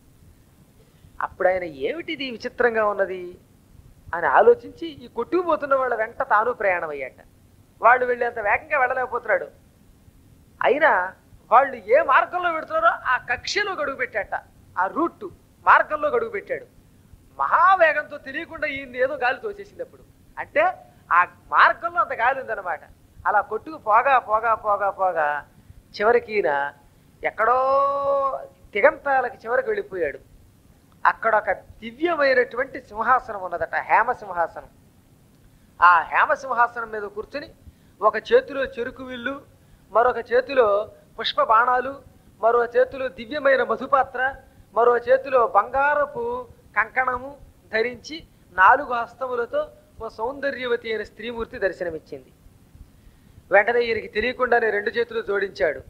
అప్పుడు ఆయన ఏమిటిది విచిత్రంగా ఉన్నది అని ఆలోచించి ఈ కొట్టుకుపోతున్న వాళ్ళ వెంట తాను ప్రయాణం అయ్యాట వాళ్ళు వెళ్ళేంత వేగంగా వెళ్ళలేకపోతున్నాడు అయినా వాళ్ళు ఏ మార్గంలో పెడుతున్నారో ఆ కక్షలో గడుగు పెట్టాట ఆ రూట్ మార్గంలో గడుగు పెట్టాడు మహావేగంతో తెలియకుండా ఈయన ఏదో గాలి తోసేసింది అప్పుడు అంటే ఆ మార్గంలో అంత గాలి ఉందన్నమాట అలా కొట్టుకు పోగా పోగా పోగా పోగా చివరికి ఈయన ఎక్కడో తిగంతాలకి చివరికి వెళ్ళిపోయాడు అక్కడ ఒక దివ్యమైనటువంటి సింహాసనం ఉన్నదట హేమ సింహాసనం ఆ హేమ సింహాసనం మీద కూర్చుని ఒక చేతిలో చెరుకు విల్లు మరొక చేతిలో పుష్ప బాణాలు మరో చేతిలో దివ్యమైన మధుపాత్ర మరో చేతిలో బంగారపు కంకణము ధరించి నాలుగు హస్తములతో ఓ సౌందర్యవతి అయిన స్త్రీమూర్తి దర్శనమిచ్చింది వెంటనే ఈయనకి తెలియకుండానే రెండు చేతులు జోడించాడు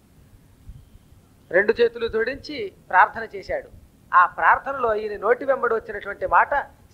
రెండు చేతులు జోడించి ప్రార్థన చేశాడు ఆ ప్రార్థనలో ఈయన నోటి వెంబడి వచ్చినటువంటి మాట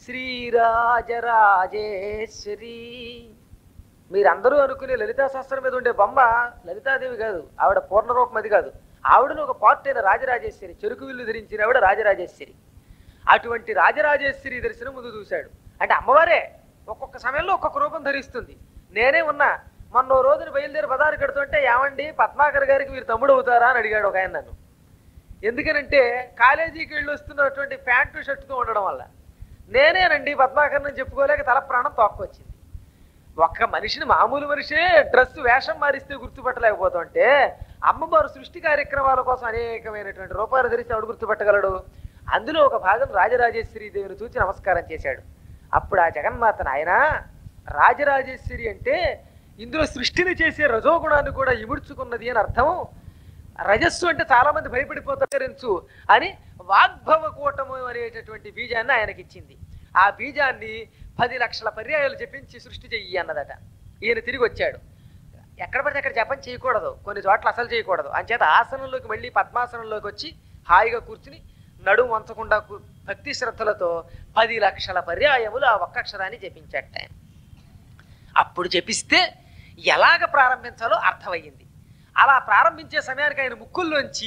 శ్రీరాజరాజేశ్వరి మీరందరూ అనుకునే లలితా శాస్త్రం మీద ఉండే బొమ్మ లలితాదేవి కాదు ఆవిడ పూర్ణరూపం అది కాదు ఆవిడను ఒక పార్ట్ అయిన రాజరాజేశ్వరి చెరుకు విల్లు ధరించిన ఆవిడ రాజరాజేశ్వరి అటువంటి రాజరాజేశ్వరి దర్శనం ముందు చూశాడు అంటే అమ్మవారే ఒక్కొక్క సమయంలో ఒక్కొక్క రూపం ధరిస్తుంది నేనే ఉన్నా మొన్న ఓ రోజున బయలుదేరి పదారు కడుతుంటే ఏమండి పద్మాకర్ గారికి మీరు తమ్ముడు అవుతారా అని అడిగాడు ఒక ఆయన నన్ను ఎందుకనంటే కాలేజీకి వెళ్ళి వస్తున్నటువంటి ప్యాంటు షర్టుతో ఉండడం వల్ల నేనేనండి పద్మాకర్ని చెప్పుకోలేక తల ప్రాణం తోక్కొచ్చింది ఒక్క మనిషిని మామూలు మనిషే డ్రెస్ వేషం మారిస్తే గుర్తుపట్టలేకపోతుంటే అమ్మవారు సృష్టి కార్యక్రమాల కోసం అనేకమైనటువంటి రూపాయలు ధరిస్తే ఆవిడ గుర్తుపట్టగలడు అందులో ఒక భాగం రాజరాజేశ్వరి దేవిని చూసి నమస్కారం చేశాడు అప్పుడు ఆ జగన్మాతను ఆయన రాజరాజేశ్వరి అంటే ఇందులో సృష్టిని చేసే రజోగుణాన్ని కూడా ఇముడ్చుకున్నది అని అర్థం రజస్సు అంటే చాలా మంది భయపడిపోతారు అని వాగ్భవ కూటము అనేటటువంటి బీజాన్ని ఆయనకి ఇచ్చింది ఆ బీజాన్ని పది లక్షల పర్యాయాలు చెప్పించి సృష్టి చెయ్యి అన్నదట ఈయన తిరిగి వచ్చాడు ఎక్కడ పడితే అక్కడ జపం చేయకూడదు కొన్ని చోట్ల అసలు చేయకూడదు అంచేత ఆసనంలోకి మళ్ళీ పద్మాసనంలోకి వచ్చి హాయిగా కూర్చుని నడుము వంచకుండా కు- భక్తి శ్రద్ధలతో పది లక్షల పర్యాయములు ఆ ఒక్క అక్షరాన్ని జపించట ఆయన అప్పుడు జపిస్తే ఎలాగ ప్రారంభించాలో అర్థమయ్యింది అలా ప్రారంభించే సమయానికి ఆయన ముక్కుల్లోంచి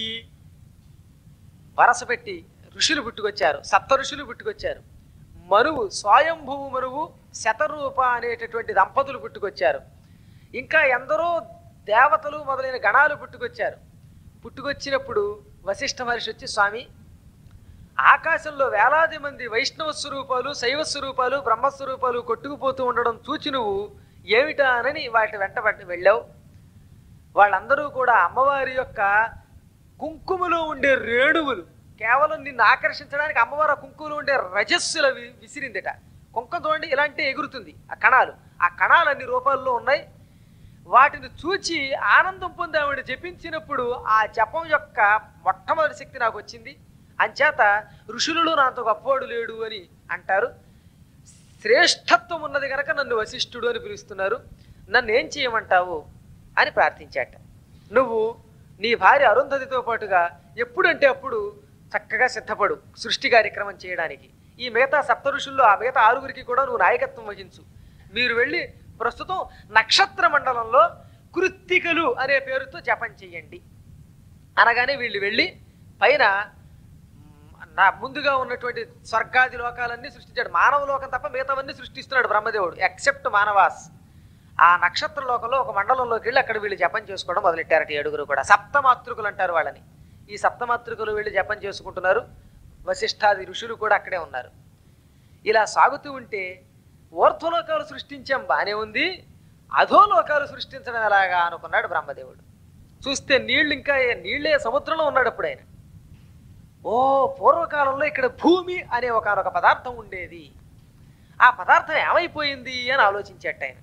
వరస పెట్టి ఋషులు పుట్టుకొచ్చారు సప్త ఋషులు పుట్టుకొచ్చారు మనువు స్వయంభువు మనువు శతరూప అనేటటువంటి దంపతులు పుట్టుకొచ్చారు ఇంకా ఎందరో దేవతలు మొదలైన గణాలు పుట్టుకొచ్చారు పుట్టుకొచ్చినప్పుడు వశిష్ఠ మహర్షి వచ్చి స్వామి ఆకాశంలో వేలాది మంది వైష్ణవ స్వరూపాలు శైవ స్వరూపాలు బ్రహ్మస్వరూపాలు కొట్టుకుపోతూ ఉండడం చూచి నువ్వు ఏమిటా అని వాటి వెంట పట్టి వెళ్ళావు వాళ్ళందరూ కూడా అమ్మవారి యొక్క కుంకుమలో ఉండే రేణువులు కేవలం నిన్ను ఆకర్షించడానికి అమ్మవారు ఆ కుంకుమలో ఉండే రజస్సుల వి- విసిరిందిట కుంకం చూడండి ఇలాంటి ఎగురుతుంది ఆ కణాలు ఆ కణాలు అన్ని రూపాల్లో ఉన్నాయి వాటిని చూచి ఆనందం పొంది ఆవిడ జపించినప్పుడు ఆ జపం యొక్క మొట్టమొదటి శక్తి నాకు వచ్చింది అంచేత ఋషులలో నాతో గొప్పవాడు లేడు అని అంటారు శ్రేష్టత్వం ఉన్నది కనుక నన్ను వశిష్ఠుడు అని పిలుస్తున్నారు నన్ను ఏం చేయమంటావు అని ప్రార్థించాట నువ్వు నీ భార్య అరుంధతితో పాటుగా ఎప్పుడంటే అప్పుడు చక్కగా సిద్ధపడు సృష్టి కార్యక్రమం చేయడానికి ఈ మిగతా సప్త ఋషుల్లో ఆ మిగతా ఆరుగురికి కూడా నువ్వు నాయకత్వం వహించు మీరు వెళ్ళి ప్రస్తుతం నక్షత్ర మండలంలో కృత్తికలు అనే పేరుతో జపం చెయ్యండి అనగానే వీళ్ళు వెళ్ళి పైన మ్, నా ముందుగా ఉన్నటువంటి స్వర్గాది లోకాలన్నీ సృష్టించాడు మానవ లోకం తప్ప మిగతావన్నీ సృష్టిస్తున్నాడు బ్రహ్మదేవుడు ఎక్సెప్ట్ మానవాస్ ఆ నక్షత్ర లోకంలో ఒక మండలంలోకి వెళ్ళి అక్కడ వీళ్ళు జపం చేసుకోవడం మొదలెట్టారట ఈ ఏడుగురు కూడా సప్తమాతృకులు అంటారు వాళ్ళని ఈ సప్తమాతృకులు వీళ్ళు జపం చేసుకుంటున్నారు వశిష్ఠాది ఋషులు కూడా అక్కడే ఉన్నారు ఇలా సాగుతూ ఉంటే ఊర్ధ్వలోకాలు సృష్టించాం బానే ఉంది అధోలోకాలు సృష్టించడం ఎలాగా అనుకున్నాడు బ్రహ్మదేవుడు చూస్తే నీళ్ళు ఇంకా నీళ్ళే సముద్రంలో ఉన్నాడు అప్పుడు ఆయన ఓ పూర్వకాలంలో ఇక్కడ భూమి అనే ఒకనొక పదార్థం ఉండేది ఆ పదార్థం ఏమైపోయింది అని ఆలోచించేట ఆయన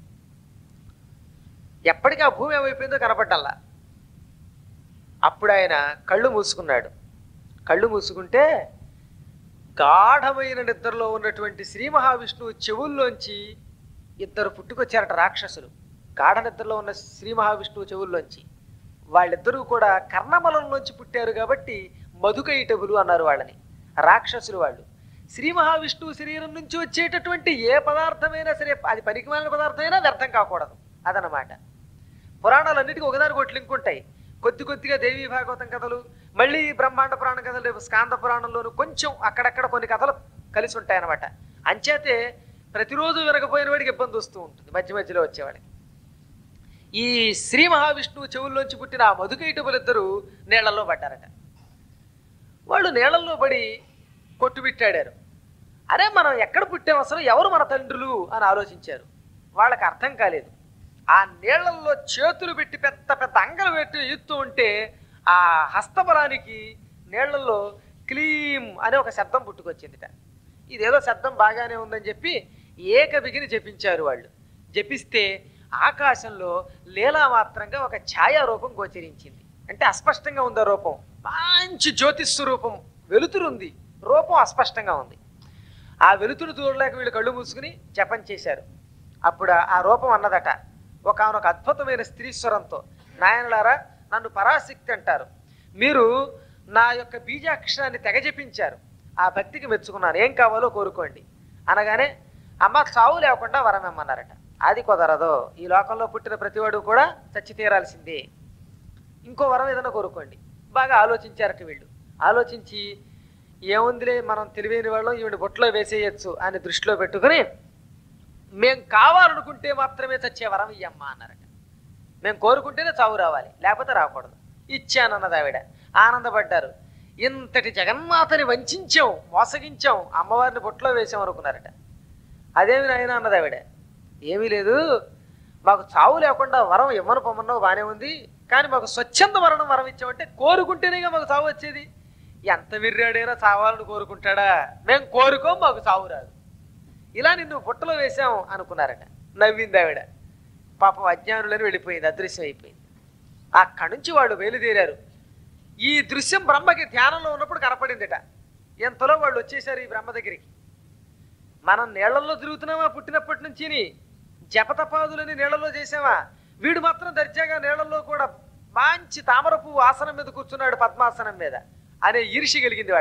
ఎప్పటికీ ఆ భూమి ఏమైపోయిందో కనపడ్డల్లా అప్పుడు ఆయన కళ్ళు మూసుకున్నాడు కళ్ళు మూసుకుంటే గాఢమైన నిద్రలో ఉన్నటువంటి శ్రీ మహావిష్ణువు చెవుల్లోంచి ఇద్దరు పుట్టుకొచ్చారట రాక్షసులు గాఢ నిద్రలో ఉన్న శ్రీ మహావిష్ణువు చెవుల్లోంచి వాళ్ళిద్దరూ కూడా కర్ణమలంలోంచి పుట్టారు కాబట్టి మధుకైటవులు అన్నారు వాళ్ళని రాక్షసులు వాళ్ళు శ్రీ మహావిష్ణువు శరీరం నుంచి వచ్చేటటువంటి ఏ పదార్థమైనా సరే అది పనికిమాలిన పదార్థమైనా వ్యర్థం కాకూడదు అదనమాట పురాణాలన్నిటికీ ఒకదానికి ఒకటి లింక్ ఉంటాయి కొద్ది కొద్దిగా దేవీ భాగవతం కథలు మళ్ళీ బ్రహ్మాండ పురాణ కథలు రేపు స్కాంద పురాణంలోను కొంచెం అక్కడక్కడ కొన్ని కథలు కలిసి ఉంటాయన్నమాట అంచేతే ప్రతిరోజు వినకపోయిన వాడికి ఇబ్బంది వస్తూ ఉంటుంది మధ్య మధ్యలో వచ్చేవాడికి ఈ శ్రీ మహావిష్ణువు చెవుల్లోంచి పుట్టిన ఆ మధుకైటబులిద్దరూ నీళ్లలో పడ్డారట వాళ్ళు నీళ్లలో పడి కొట్టుబిట్టాడారు అరే మనం ఎక్కడ పుట్టాం అసలు ఎవరు మన తండ్రులు అని ఆలోచించారు వాళ్ళకి అర్థం కాలేదు ఆ నీళ్లలో చేతులు పెట్టి పెద్ద పెద్ద అంగలు పెట్టి ఎత్తు ఉంటే ఆ హస్తబలానికి నీళ్లలో క్లీం అనే ఒక శబ్దం పుట్టుకొచ్చిందిట ఇదేదో శబ్దం బాగానే ఉందని చెప్పి ఏక బిగిని జపించారు వాళ్ళు జపిస్తే ఆకాశంలో లీలామాత్రంగా ఒక ఛాయారూపం గోచరించింది అంటే అస్పష్టంగా ఉంది ఆ రూపం మంచి జ్యోతిస్వరూపం వెలుతురుంది రూపం అస్పష్టంగా ఉంది ఆ వెలుతురు చూడలేక వీళ్ళు కళ్ళు మూసుకుని జపం చేశారు అప్పుడు ఆ రూపం అన్నదట ఒకనొక అద్భుతమైన స్త్రీ స్వరంతో నాయనలారా నన్ను పరాశక్తి అంటారు మీరు నా యొక్క బీజాక్షరాన్ని తెగ జపించారు ఆ భక్తికి మెచ్చుకున్నాను ఏం కావాలో కోరుకోండి అనగానే అమ్మ చావు లేకుండా వరం ఇమ్మన్నారట అది కుదరదు ఈ లోకంలో పుట్టిన ప్రతివాడు కూడా చచ్చి తీరాల్సిందే ఇంకో వరం ఏదైనా కోరుకోండి బాగా ఆలోచించారట వీళ్ళు ఆలోచించి ఏముందిలే మనం తెలివైన వాళ్ళం ఈవిడ బొట్లో వేసేయచ్చు అని దృష్టిలో పెట్టుకుని మేం కావాలనుకుంటే మాత్రమే చచ్చే వరం ఇయ్యమ్మా అన్నారట మేము కోరుకుంటేనే చావు రావాలి లేకపోతే రాకూడదు ఇచ్చానన్నది ఆవిడ ఆనందపడ్డారు ఇంతటి జగన్మాతని వంచాం మోసగించాం అమ్మవారిని బొట్లో వేసాం అనుకున్నారట అదేమి నాయన అన్నది ఆవిడ ఏమీ లేదు మాకు చావు లేకుండా వరం ఇవ్వను పొమ్మన్నావు బాగానే ఉంది కానీ మాకు స్వచ్ఛంద మరణం వరం ఇచ్చామంటే కోరుకుంటేనేగా మాకు చావు వచ్చేది ఎంత విర్రాడైనా చావాలని కోరుకుంటాడా మేము కోరుకోం మాకు చావు రాదు ఇలా నిన్ను బుట్టలో వేశాం అనుకున్నారట నవ్వింది ఆవిడ పాపం అజ్ఞానులని వెళ్ళిపోయింది అదృశ్యం అయిపోయింది అక్కడి నుంచి వాళ్ళు బయలుదేరారు ఈ దృశ్యం బ్రహ్మకి ధ్యానంలో ఉన్నప్పుడు కనపడిందిట ఎంతలో వాళ్ళు వచ్చేసారు ఈ బ్రహ్మ దగ్గరికి మనం నీళ్లలో తిరుగుతున్నామా పుట్టినప్పటి నుంచి జపతపాదులని నీళ్లలో చేసామా వీడు మాత్రం దర్జాగా నీళ్లలో కూడా మంచి తామర పువ్వు ఆసనం మీద కూర్చున్నాడు పద్మాసనం మీద అనే ఈర్షి కలిగింది వాళ్ళకి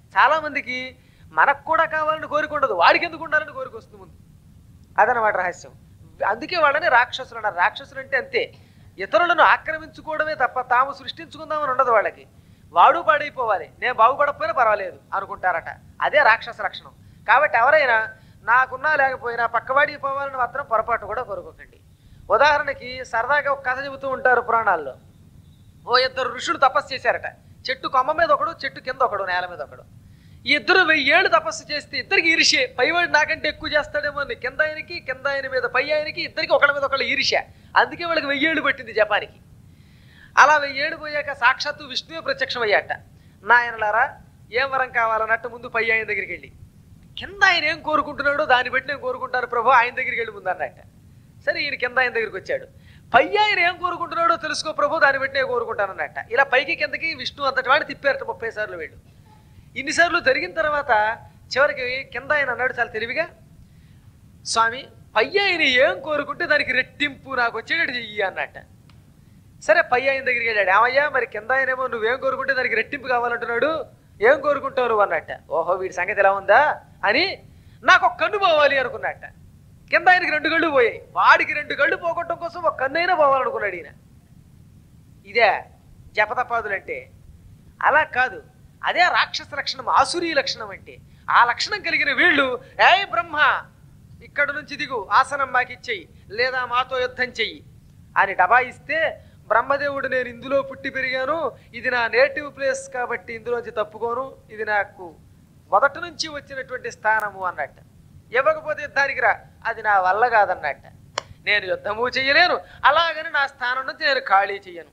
చాలా మందికి మనకు కూడా కావాలని కోరిక ఉండదు వాడికి ఎందుకు ఉండాలని కోరిక వస్తుంది ముందు అదనమాట రహస్యం అందుకే వాళ్ళని రాక్షసులు అన్నారు రాక్షసులు అంటే అంతే ఇతరులను ఆక్రమించుకోవడమే తప్ప తాము సృష్టించుకుందామని ఉండదు వాళ్ళకి వాడు పాడైపోవాలి నేను బాగుపడకపోయినా పర్వాలేదు అనుకుంటారట అదే రాక్షస లక్షణం కాబట్టి ఎవరైనా నాకున్నా లేకపోయినా పక్కవాడికి పోవాలని మాత్రం పొరపాటు కూడా కోరుకోకండి ఉదాహరణకి సరదాగా ఒక కథ చెబుతూ ఉంటారు పురాణాల్లో ఓ ఇద్దరు ఋషులు తపస్సు చేశారట చెట్టు కొమ్మ మీద ఒకడు చెట్టు కింద ఒకడు నేల మీద ఒకడు ఈ ఇద్దరు వెయ్యేళ్ళు తపస్సు చేస్తే ఇద్దరికి ఈర్ష్య పైవాడు నాకంటే ఎక్కువ చేస్తాడేమో అని కింద ఆయనకి కింద ఆయన మీద పై ఆయనకి ఇద్దరికి ఒకళ్ళ మీద ఒకళ్ళు ఈర్ష్య అందుకే వాళ్ళకి వెయ్యేళ్ళు పట్టింది జపానికి అలా వెయ్యేళ్ళు పోయాక సాక్షాత్తు విష్ణువే ప్రత్యక్షమయ్యాట నాయనలారా ఏం వరం కావాలన్నట్టు ముందు పై ఆయన దగ్గరికి వెళ్ళి కింద ఆయన ఏం కోరుకుంటున్నాడో దాన్ని బట్టి నేను కోరుకుంటాను ప్రభు ఆయన దగ్గరికి వెళ్ళి ముందు అన్నట్ట సరే ఈయన కింద ఆయన దగ్గరికి వచ్చాడు పై ఆయన ఏం కోరుకుంటున్నాడో తెలుసుకో ప్రభు దాన్ని బట్టి నేను కోరుకుంటాను అన్నట్ట ఇలా పైకి కిందకి విష్ణు అంతటి వాడిని తిప్పారట ముప్పై సార్లు వీళ్ళు ఇన్నిసార్లు జరిగిన తర్వాత చివరికి కింద ఆయన అన్నాడు చాలా తెలివిగా స్వామి పై ఆయన ఏం కోరుకుంటే దానికి రెట్టింపు నాకు వచ్చేటట్టు చెయ్యి అన్నట్ట సరే పై ఆయన దగ్గరికి వెళ్ళాడు ఏమయ్యా మరి కింద ఆయనేమో నువ్వేం కోరుకుంటే దానికి రెట్టింపు కావాలంటున్నాడు ఏం కోరుకుంటావు నువ్వు అన్నట్ట ఓహో వీడి సంగతి ఎలా ఉందా అని నాకు ఒక కన్ను పోవాలి అనుకున్నట్ట కింద ఆయనకి రెండు కళ్ళు పోయాయి వాడికి రెండు కళ్ళు పోగొట్టడం కోసం ఒక కన్ను అయినా పోవాలనుకున్నాడు ఈయన ఇదే జపతపాదులు అంటే అలా కాదు అదే రాక్షస లక్షణం ఆసురీ లక్షణం అంటే ఆ లక్షణం కలిగిన వీళ్ళు ఏ బ్రహ్మ ఇక్కడ నుంచి దిగు ఆసనం మాకిచ్చేయి లేదా మాతో యుద్ధం చెయ్యి అని డబాయిస్తే బ్రహ్మదేవుడు నేను ఇందులో పుట్టి పెరిగాను ఇది నా నేటివ్ ప్లేస్ కాబట్టి ఇందులోంచి తప్పుకోను ఇది నాకు మొదటి నుంచి వచ్చినటువంటి స్థానము అన్నట్ట ఇవ్వకపోతే యుద్ధానికి రా అది నా వల్ల కాదన్నట్ట నేను యుద్ధము చెయ్యలేను అలాగని నా స్థానం నుంచి నేను ఖాళీ చెయ్యను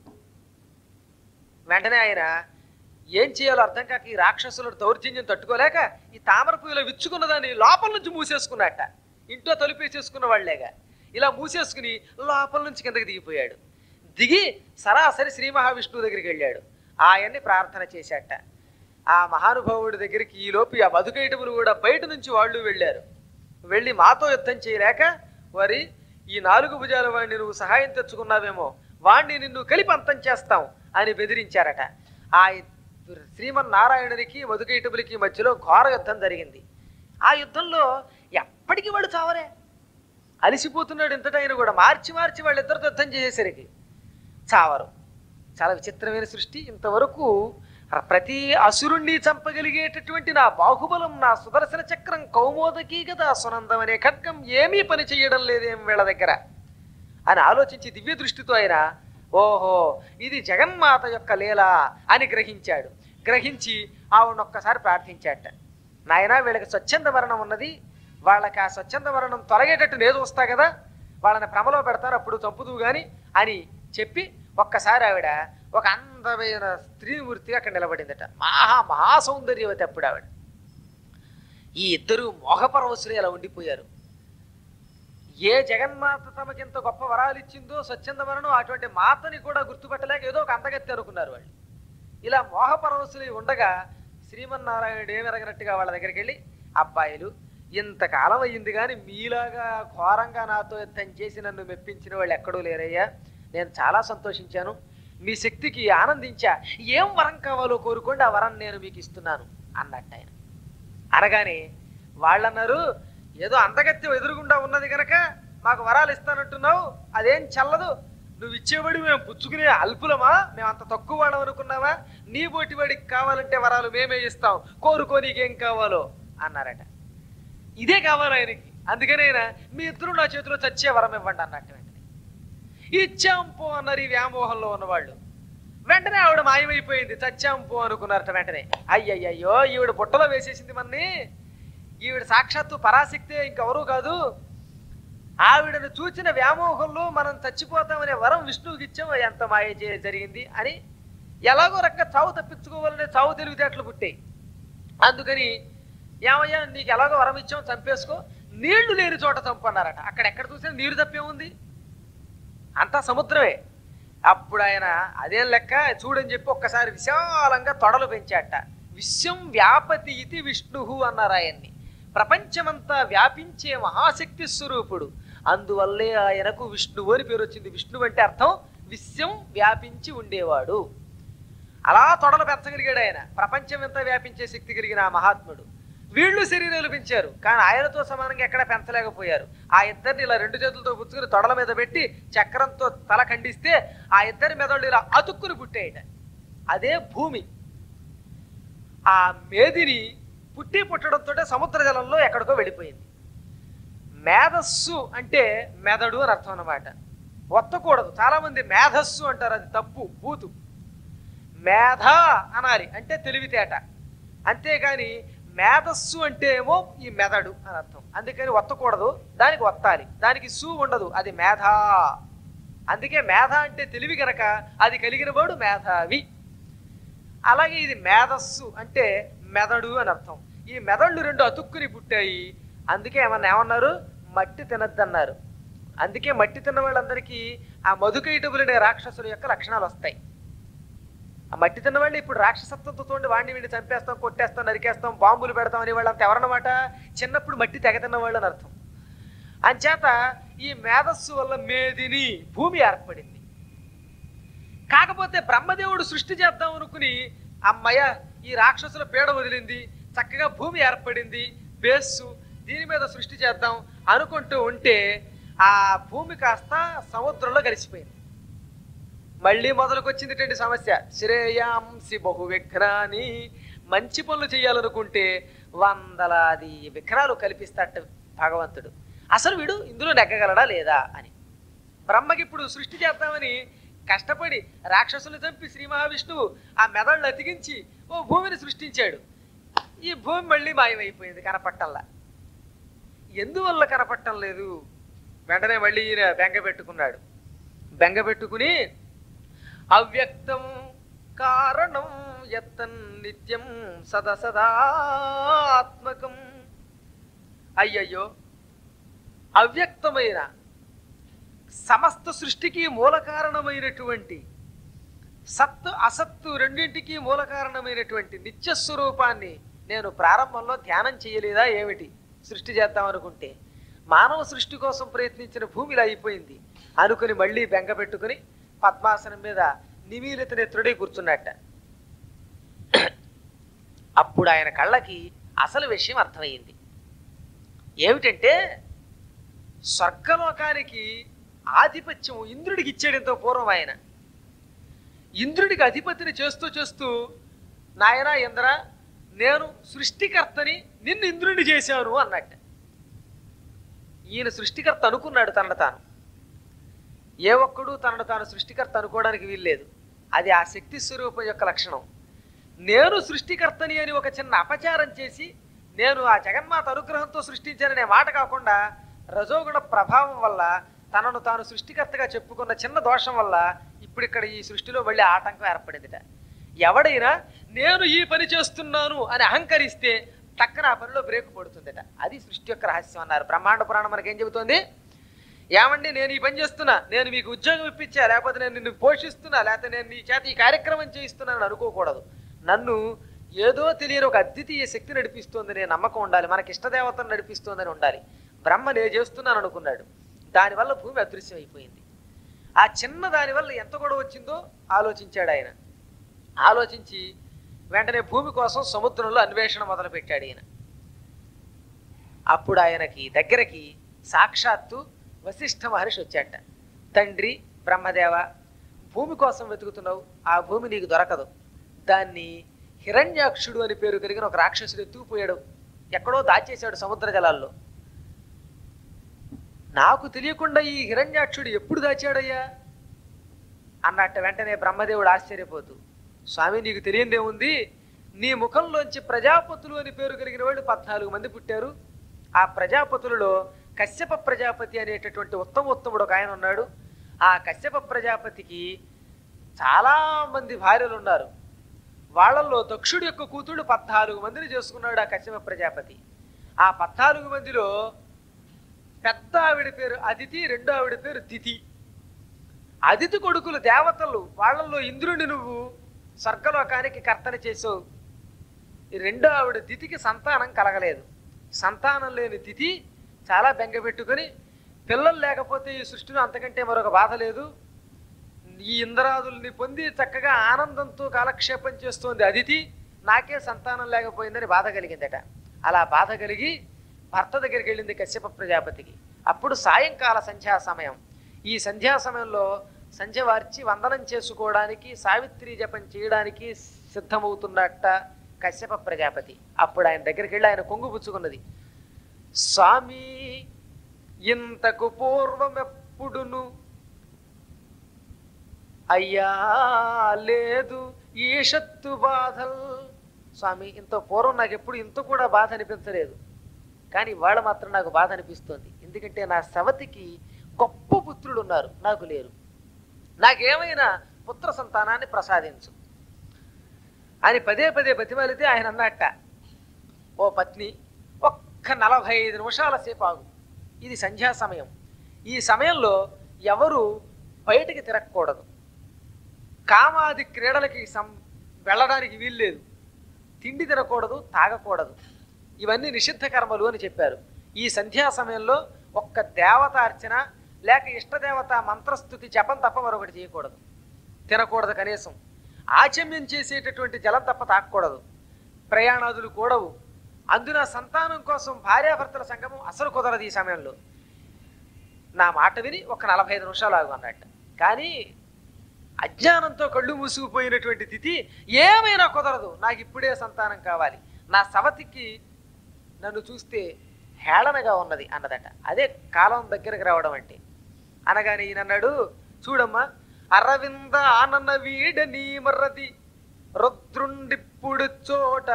వెంటనే ఆయన ఏం చేయాలో అర్థం కాక ఈ రాక్షసుల దౌర్జన్యం తట్టుకోలేక ఈ తామర పువ్వులో విచ్చుకున్న దాన్ని లోపల నుంచి మూసేసుకున్నట్ట ఇంట్లో తలుపేసేసుకున్న వాళ్ళేగా ఇలా మూసేసుకుని లోపల నుంచి కిందకి దిగిపోయాడు దిగి సరాసరి శ్రీ మహావిష్ణువు దగ్గరికి వెళ్ళాడు ఆయన్ని ప్రార్థన చేశాట ఆ మహానుభావుడి దగ్గరికి ఈ లోపు ఆ మధుకైటములు కూడా బయట నుంచి వాళ్ళు వెళ్ళారు వెళ్ళి మాతో యుద్ధం చేయలేక వారి ఈ నాలుగు భుజాల వాడిని నువ్వు సహాయం తెచ్చుకున్నావేమో వాణ్ణి నిన్ను కలిపి అంతం చేస్తాం అని బెదిరించారట ఆ శ్రీమన్నారాయణునికి మధుకైటములకి మధ్యలో ఘోర యుద్ధం జరిగింది ఆ యుద్ధంలో ఎప్పటికీ వాడు చావరే అలిసిపోతున్నాడు ఇంతటైన కూడా మార్చి మార్చి వాళ్ళిద్దరితో యుద్ధం చేసేసరికి చావరు చాలా విచిత్రమైన సృష్టి ఇంతవరకు ప్రతి అసురుణ్ణి చంపగలిగేటటువంటి నా బాహుబలం నా సుదర్శన చక్రం కౌమోదకీ కదా సునందం అనే ఖడ్గం ఏమీ పని చేయడం లేదేం వీళ్ళ దగ్గర అని ఆలోచించి దివ్య దృష్టితో ఆయన ఓహో ఇది జగన్మాత యొక్క లీల అని గ్రహించాడు గ్రహించి ఆవిడ ఒక్కసారి ప్రార్థించాట నాయనా వీళ్ళకి స్వచ్ఛంద మరణం ఉన్నది వాళ్ళకి ఆ స్వచ్ఛంద మరణం తొలగేటట్టు నేను చూస్తా కదా వాళ్ళని భ్రమలో పెడతారు అప్పుడు చంపుదు గాని అని చెప్పి ఒక్కసారి ఆవిడ ఒక అందమైన స్త్రీమూర్తిగా అక్కడ నిలబడిందట మహా మహాసౌందర్యవతి అప్పుడు ఆవిడ ఈ ఇద్దరు మోహపరవశులు ఇలా ఉండిపోయారు ఏ జగన్మాత తమకింత గొప్ప వరాలు ఇచ్చిందో స్వచ్ఛంద మరణం అటువంటి మాతని కూడా గుర్తుపట్టలేక ఏదో ఒక అందగత్తి అనుకున్నారు వాళ్ళు ఇలా మోహపరవశులు ఉండగా శ్రీమన్నారాయణుడు ఏమెరగనట్టుగా వాళ్ళ దగ్గరికి వెళ్ళి అబ్బాయిలు ఇంతకాలం అయ్యింది కానీ మీలాగా ఘోరంగా నాతో యుద్ధం చేసి నన్ను మెప్పించిన వాళ్ళు ఎక్కడూ లేరయ్యా నేను చాలా సంతోషించాను మీ శక్తికి ఆనందించా ఏం వరం కావాలో కోరుకోండి ఆ వరం నేను మీకు ఇస్తున్నాను అన్నట్టు ఆయన అనగానే వాళ్ళన్నారు ఏదో అందగత్యం ఎదురుగుండా ఉన్నది కనుక మాకు వరాలు ఇస్తానంటున్నావు అదేం చల్లదు నువ్వు ఇచ్చేవాడి మేము పుచ్చుకునే అల్పులమా మేము అంత తక్కువ వాళ్ళం అనుకున్నావా నీ బోటి వాడికి కావాలంటే వరాలు మేమే ఇస్తాం కోరుకో నీకేం కావాలో అన్నారట ఇదే కావాలి ఆయనకి అందుకనే ఆయన మీ ఇద్దరు నా చేతిలో చచ్చే వరం ఇవ్వండి అన్నట్టు వెంటనే ఇచ్చాం పో అన్నారు ఈ వ్యామోహంలో ఉన్నవాళ్ళు వెంటనే ఆవిడ మాయమైపోయింది చచ్చాం పో అనుకున్నారట వెంటనే అయ్యయ్యో ఈవిడ బుట్టలో వేసేసింది మన్ని ఈవిడ సాక్షాత్తు పరాశక్తే ఇంకెవరూ కాదు ఆవిడను చూచిన వ్యామోహంలో మనం చచ్చిపోతామనే వరం విష్ణువుకి ఇచ్చాం ఎంత మాయ చే- జరిగింది అని ఎలాగో రకంగా చావు తప్పించుకోవాలనే చావు తెలివితేటలు పుట్టాయి అందుకని ఏమయ్యా నీకు ఎలాగో వరం ఇచ్చాం చంపేసుకో నీళ్లు లేని చోట చంపన్నారట అక్కడ ఎక్కడ చూసినా నీరు తప్పే ఉంది అంతా సముద్రమే అప్పుడు ఆయన అదేం లెక్క చూడని చెప్పి ఒక్కసారి విశాలంగా తొడలు పెంచాట విశ్వం వ్యాపతి ఇది విష్ణు అన్నారు ఆయన్ని ప్రపంచమంతా వ్యాపించే మహాశక్తి స్వరూపుడు అందువల్లే ఆయనకు విష్ణువు అని పేరు వచ్చింది విష్ణువు అంటే అర్థం విశ్వం వ్యాపించి ఉండేవాడు అలా తొడలు పెంచగలిగాడు ఆయన ప్రపంచం ఎంత వ్యాపించే శక్తి కలిగిన ఆ మహాత్ముడు వీళ్ళు శరీరాలు పెంచారు కానీ ఆయనతో సమానంగా ఎక్కడ పెంచలేకపోయారు ఆ ఇద్దరిని ఇలా రెండు చేతులతో పుచ్చుకుని తొడల మీద పెట్టి చక్రంతో తల ఖండిస్తే ఆ ఇద్దరి మెదళ్ళు ఇలా అతుక్కుని పుట్టేయట అదే భూమి ఆ మేదిని పుట్టి పుట్టడంతో సముద్ర జలంలో ఎక్కడికో వెళ్ళిపోయింది మేధస్సు అంటే మెదడు అని అర్థం అన్నమాట ఒత్తకూడదు చాలా మంది మేధస్సు అంటారు అది తప్పు బూతు మేధ అనాలి అంటే తెలివితేట అంతేగాని మేధస్సు అంటే ఏమో ఈ మెదడు అని అర్థం అందుకని ఒత్తకూడదు దానికి ఒత్తాలి దానికి సు ఉండదు అది మేధ అందుకే మేధ అంటే తెలివి గనక అది కలిగిన వాడు మేధావి అలాగే ఇది మేధస్సు అంటే మెదడు అని అర్థం ఈ మెదళ్ళు రెండు అతుక్కుని పుట్టాయి అందుకే ఏమన్నా ఏమన్నారు మట్టి తినద్దన్నారు అందుకే మట్టి తిన్న వాళ్ళందరికీ ఆ మధుకైటబులనే రాక్షసుల యొక్క లక్షణాలు వస్తాయి ఆ మట్టి తిన్న వాళ్ళు ఇప్పుడు రాక్షసత్వంతో తోండి వాడిని వీడిని చంపేస్తాం కొట్టేస్తాం నరికేస్తాం బాంబులు పెడతాం అనే వాళ్ళంతా ఎవరన్నమాట చిన్నప్పుడు మట్టి తెగ తిన్న వాళ్ళు అని అర్థం అంచేత ఈ మేధస్సు వల్ల మేదిని భూమి ఏర్పడింది కాకపోతే బ్రహ్మదేవుడు సృష్టి చేద్దాం అనుకుని అమ్మయ్య ఈ రాక్షసుల పీడ వదిలింది చక్కగా భూమి ఏర్పడింది బేస్సు దీని మీద సృష్టి చేద్దాం అనుకుంటూ ఉంటే ఆ భూమి కాస్త సముద్రంలో కలిసిపోయింది మళ్ళీ మొదలుకొచ్చింది సమస్య శ్రేయాంసి బహు విఘ్నాని మంచి పనులు చేయాలనుకుంటే వందలాది విఘ్నాలు కల్పిస్తాట భగవంతుడు అసలు వీడు ఇందులో నెగ్గగలడా లేదా అని బ్రహ్మకి ఇప్పుడు సృష్టి చేద్దామని కష్టపడి రాక్షసులు చంపి శ్రీ మహావిష్ణువు ఆ మెదళ్ళు అతికించి ఓ భూమిని సృష్టించాడు ఈ భూమి మళ్ళీ మాయమైపోయింది కనపట్టంలా ఎందువల్ల కనపట్టం లేదు వెంటనే మళ్ళీ ఈయన బెంగ పెట్టుకున్నాడు బెంగ పెట్టుకుని అవ్యక్తం కారణం ఎత్తన్ నిత్యం సదసదాత్మకం అయ్యయ్యో అవ్యక్తమైన సమస్త సృష్టికి మూల కారణమైనటువంటి సత్తు అసత్తు రెండింటికి మూల కారణమైనటువంటి నిత్య స్వరూపాన్ని నేను ప్రారంభంలో ధ్యానం చేయలేదా ఏమిటి సృష్టి చేద్దాం అనుకుంటే మానవ సృష్టి కోసం ప్రయత్నించిన భూమిలో అయిపోయింది అనుకుని మళ్ళీ బెంగ పెట్టుకుని పద్మాసనం మీద నిమీలిత నెత్రుడే కూర్చున్నట్ట అప్పుడు ఆయన కళ్ళకి అసలు విషయం అర్థమైంది ఏమిటంటే స్వర్గలోకానికి ఆధిపత్యం ఇంద్రుడికి ఇచ్చాడు ఎంతో పూర్వం ఆయన ఇంద్రుడికి అధిపతిని చేస్తూ చేస్తూ నాయన ఇంద్ర నేను సృష్టికర్తని నిన్ను ఇంద్రుడిని చేశాను అన్నట్ట ఈయన సృష్టికర్త అనుకున్నాడు తనను తాను ఏ ఒక్కడు తనను తాను సృష్టికర్త అనుకోవడానికి వీల్లేదు అది ఆ శక్తి స్వరూపం యొక్క లక్షణం నేను సృష్టికర్తని అని ఒక చిన్న అపచారం చేసి నేను ఆ జగన్మాత అనుగ్రహంతో సృష్టించాననే మాట కాకుండా రజోగుణ ప్రభావం వల్ల తనను తాను సృష్టికర్తగా చెప్పుకున్న చిన్న దోషం వల్ల ఇప్పుడు ఇక్కడ ఈ సృష్టిలో మళ్ళీ ఆటంకం ఏర్పడిందిట ఎవడైనా నేను ఈ పని చేస్తున్నాను అని అహంకరిస్తే టక్కన ఆ పనిలో బ్రేక్ పడుతుందట అది సృష్టి యొక్క రహస్యం అన్నారు బ్రహ్మాండ పురాణం మనకేం చెబుతోంది ఏమండి నేను ఈ పని చేస్తున్నా నేను మీకు ఉద్యోగం ఇప్పించా లేకపోతే నేను నిన్ను పోషిస్తున్నా లేకపోతే నేను నీ చేత ఈ కార్యక్రమం చేయిస్తున్నానని అనుకోకూడదు నన్ను ఏదో తెలియని ఒక అద్వితీయ శక్తి నడిపిస్తోంది నేను నమ్మకం ఉండాలి మనకి ఇష్టదేవతను నడిపిస్తోందని ఉండాలి బ్రహ్మ నేను చేస్తున్నాను అనుకున్నాడు దానివల్ల భూమి అదృశ్యం అయిపోయింది ఆ చిన్న దానివల్ల ఎంత గొడవ వచ్చిందో ఆలోచించాడు ఆయన ఆలోచించి వెంటనే భూమి కోసం సముద్రంలో అన్వేషణ మొదలుపెట్టాడు ఈయన అప్పుడు ఆయనకి దగ్గరకి సాక్షాత్తు వశిష్ఠ మహర్షి వచ్చాట తండ్రి బ్రహ్మదేవ భూమి కోసం వెతుకుతున్నావు ఆ భూమి నీకు దొరకదు దాన్ని హిరణ్యాక్షుడు అని పేరు కలిగిన ఒక రాక్షసుడు ఎత్తుకుపోయాడు ఎక్కడో దాచేశాడు సముద్ర జలాల్లో నాకు తెలియకుండా ఈ హిరణ్యాక్షుడు ఎప్పుడు దాచాడయ్యా అన్నట్టు వెంటనే బ్రహ్మదేవుడు ఆశ్చర్యపోతూ స్వామి నీకు తెలియందేముంది నీ ముఖంలోంచి ప్రజాపతులు అని పేరు కలిగిన వాళ్ళు పద్నాలుగు మంది పుట్టారు ఆ ప్రజాపతులలో కశ్యప ప్రజాపతి అనేటటువంటి ఉత్తమ ఉత్తముడు ఒక ఆయన ఉన్నాడు ఆ కశ్యప ప్రజాపతికి చాలా మంది భార్యలు ఉన్నారు వాళ్ళల్లో దక్షుడి యొక్క కూతుళ్ళు పద్నాలుగు మందిని చేసుకున్నాడు ఆ కశ్యప ప్రజాపతి ఆ పద్నాలుగు మందిలో పెద్ద ఆవిడ పేరు అదితి రెండో ఆవిడ పేరు తిథి అదితి కొడుకులు దేవతలు వాళ్ళల్లో ఇంద్రుని నువ్వు స్వర్గలోకానికి కర్తన చేసావు ఈ రెండో ఆవిడ తిథికి సంతానం కలగలేదు సంతానం లేని తిథి చాలా బెంగ పెట్టుకొని పిల్లలు లేకపోతే ఈ సృష్టిలో అంతకంటే మరొక బాధ లేదు ఈ ఇంద్రాదుల్ని పొంది చక్కగా ఆనందంతో కాలక్షేపం చేస్తోంది అదితి నాకే సంతానం లేకపోయిందని బాధ కలిగిందట అలా బాధ కలిగి భర్త దగ్గరికి వెళ్ళింది కశ్యప ప్రజాపతికి అప్పుడు సాయంకాల సంధ్యా సమయం ఈ సంధ్యా సమయంలో సంధ్య వార్చి వందనం చేసుకోవడానికి సావిత్రి జపం చేయడానికి సిద్ధమవుతున్నట్ట కశ్యప ప్రజాపతి అప్పుడు ఆయన దగ్గరికి వెళ్ళి ఆయన కొంగు పుచ్చుకున్నది స్వామి ఇంతకు పూర్వమెప్పుడును అయ్యా లేదు ఈషత్తు బాధల్ స్వామి ఇంత పూర్వం నాకు ఎప్పుడు ఇంత కూడా బాధ అనిపించలేదు కానీ వాళ్ళ మాత్రం నాకు బాధ అనిపిస్తుంది ఎందుకంటే నా సవతికి గొప్ప పుత్రులు ఉన్నారు నాకు లేరు నాకేమైనా పుత్ర సంతానాన్ని ప్రసాదించు అని పదే పదే బతిమాలితే ఆయన అన్నట్ట ఓ పత్ని ఒక్క నలభై ఐదు నిమిషాల సేపు ఆగు ఇది సంధ్యా సమయం ఈ సమయంలో ఎవరు బయటికి తిరగకూడదు కామాది క్రీడలకి సం వెళ్ళడానికి వీల్లేదు తిండి తినకూడదు తాగకూడదు ఇవన్నీ నిషిద్ధ కర్మలు అని చెప్పారు ఈ సంధ్యా సమయంలో ఒక్క దేవత అర్చన లేక ఇష్టదేవత మంత్రస్థుతి జపం తప్ప మరొకటి చేయకూడదు తినకూడదు కనీసం ఆచమ్యం చేసేటటువంటి జలం తప్ప తాగకూడదు ప్రయాణాదులు కూడవు అందున సంతానం కోసం భార్యాభర్తల సంగమం అసలు కుదరదు ఈ సమయంలో నా మాట విని ఒక నలభై ఐదు నిమిషాలు ఆగు అన్నట్టు కానీ అజ్ఞానంతో కళ్ళు మూసుకుపోయినటువంటి తిథి ఏమైనా కుదరదు నాకు ఇప్పుడే సంతానం కావాలి నా సవతికి నన్ను చూస్తే హేళనగా ఉన్నది అన్నదట అదే కాలం దగ్గరకు రావడం అంటే అనగానే ఈయన అన్నాడు చూడమ్మా అరవింద ఆనన్న వీడ నీ మర్రది రుద్రుండిప్పుడు చోట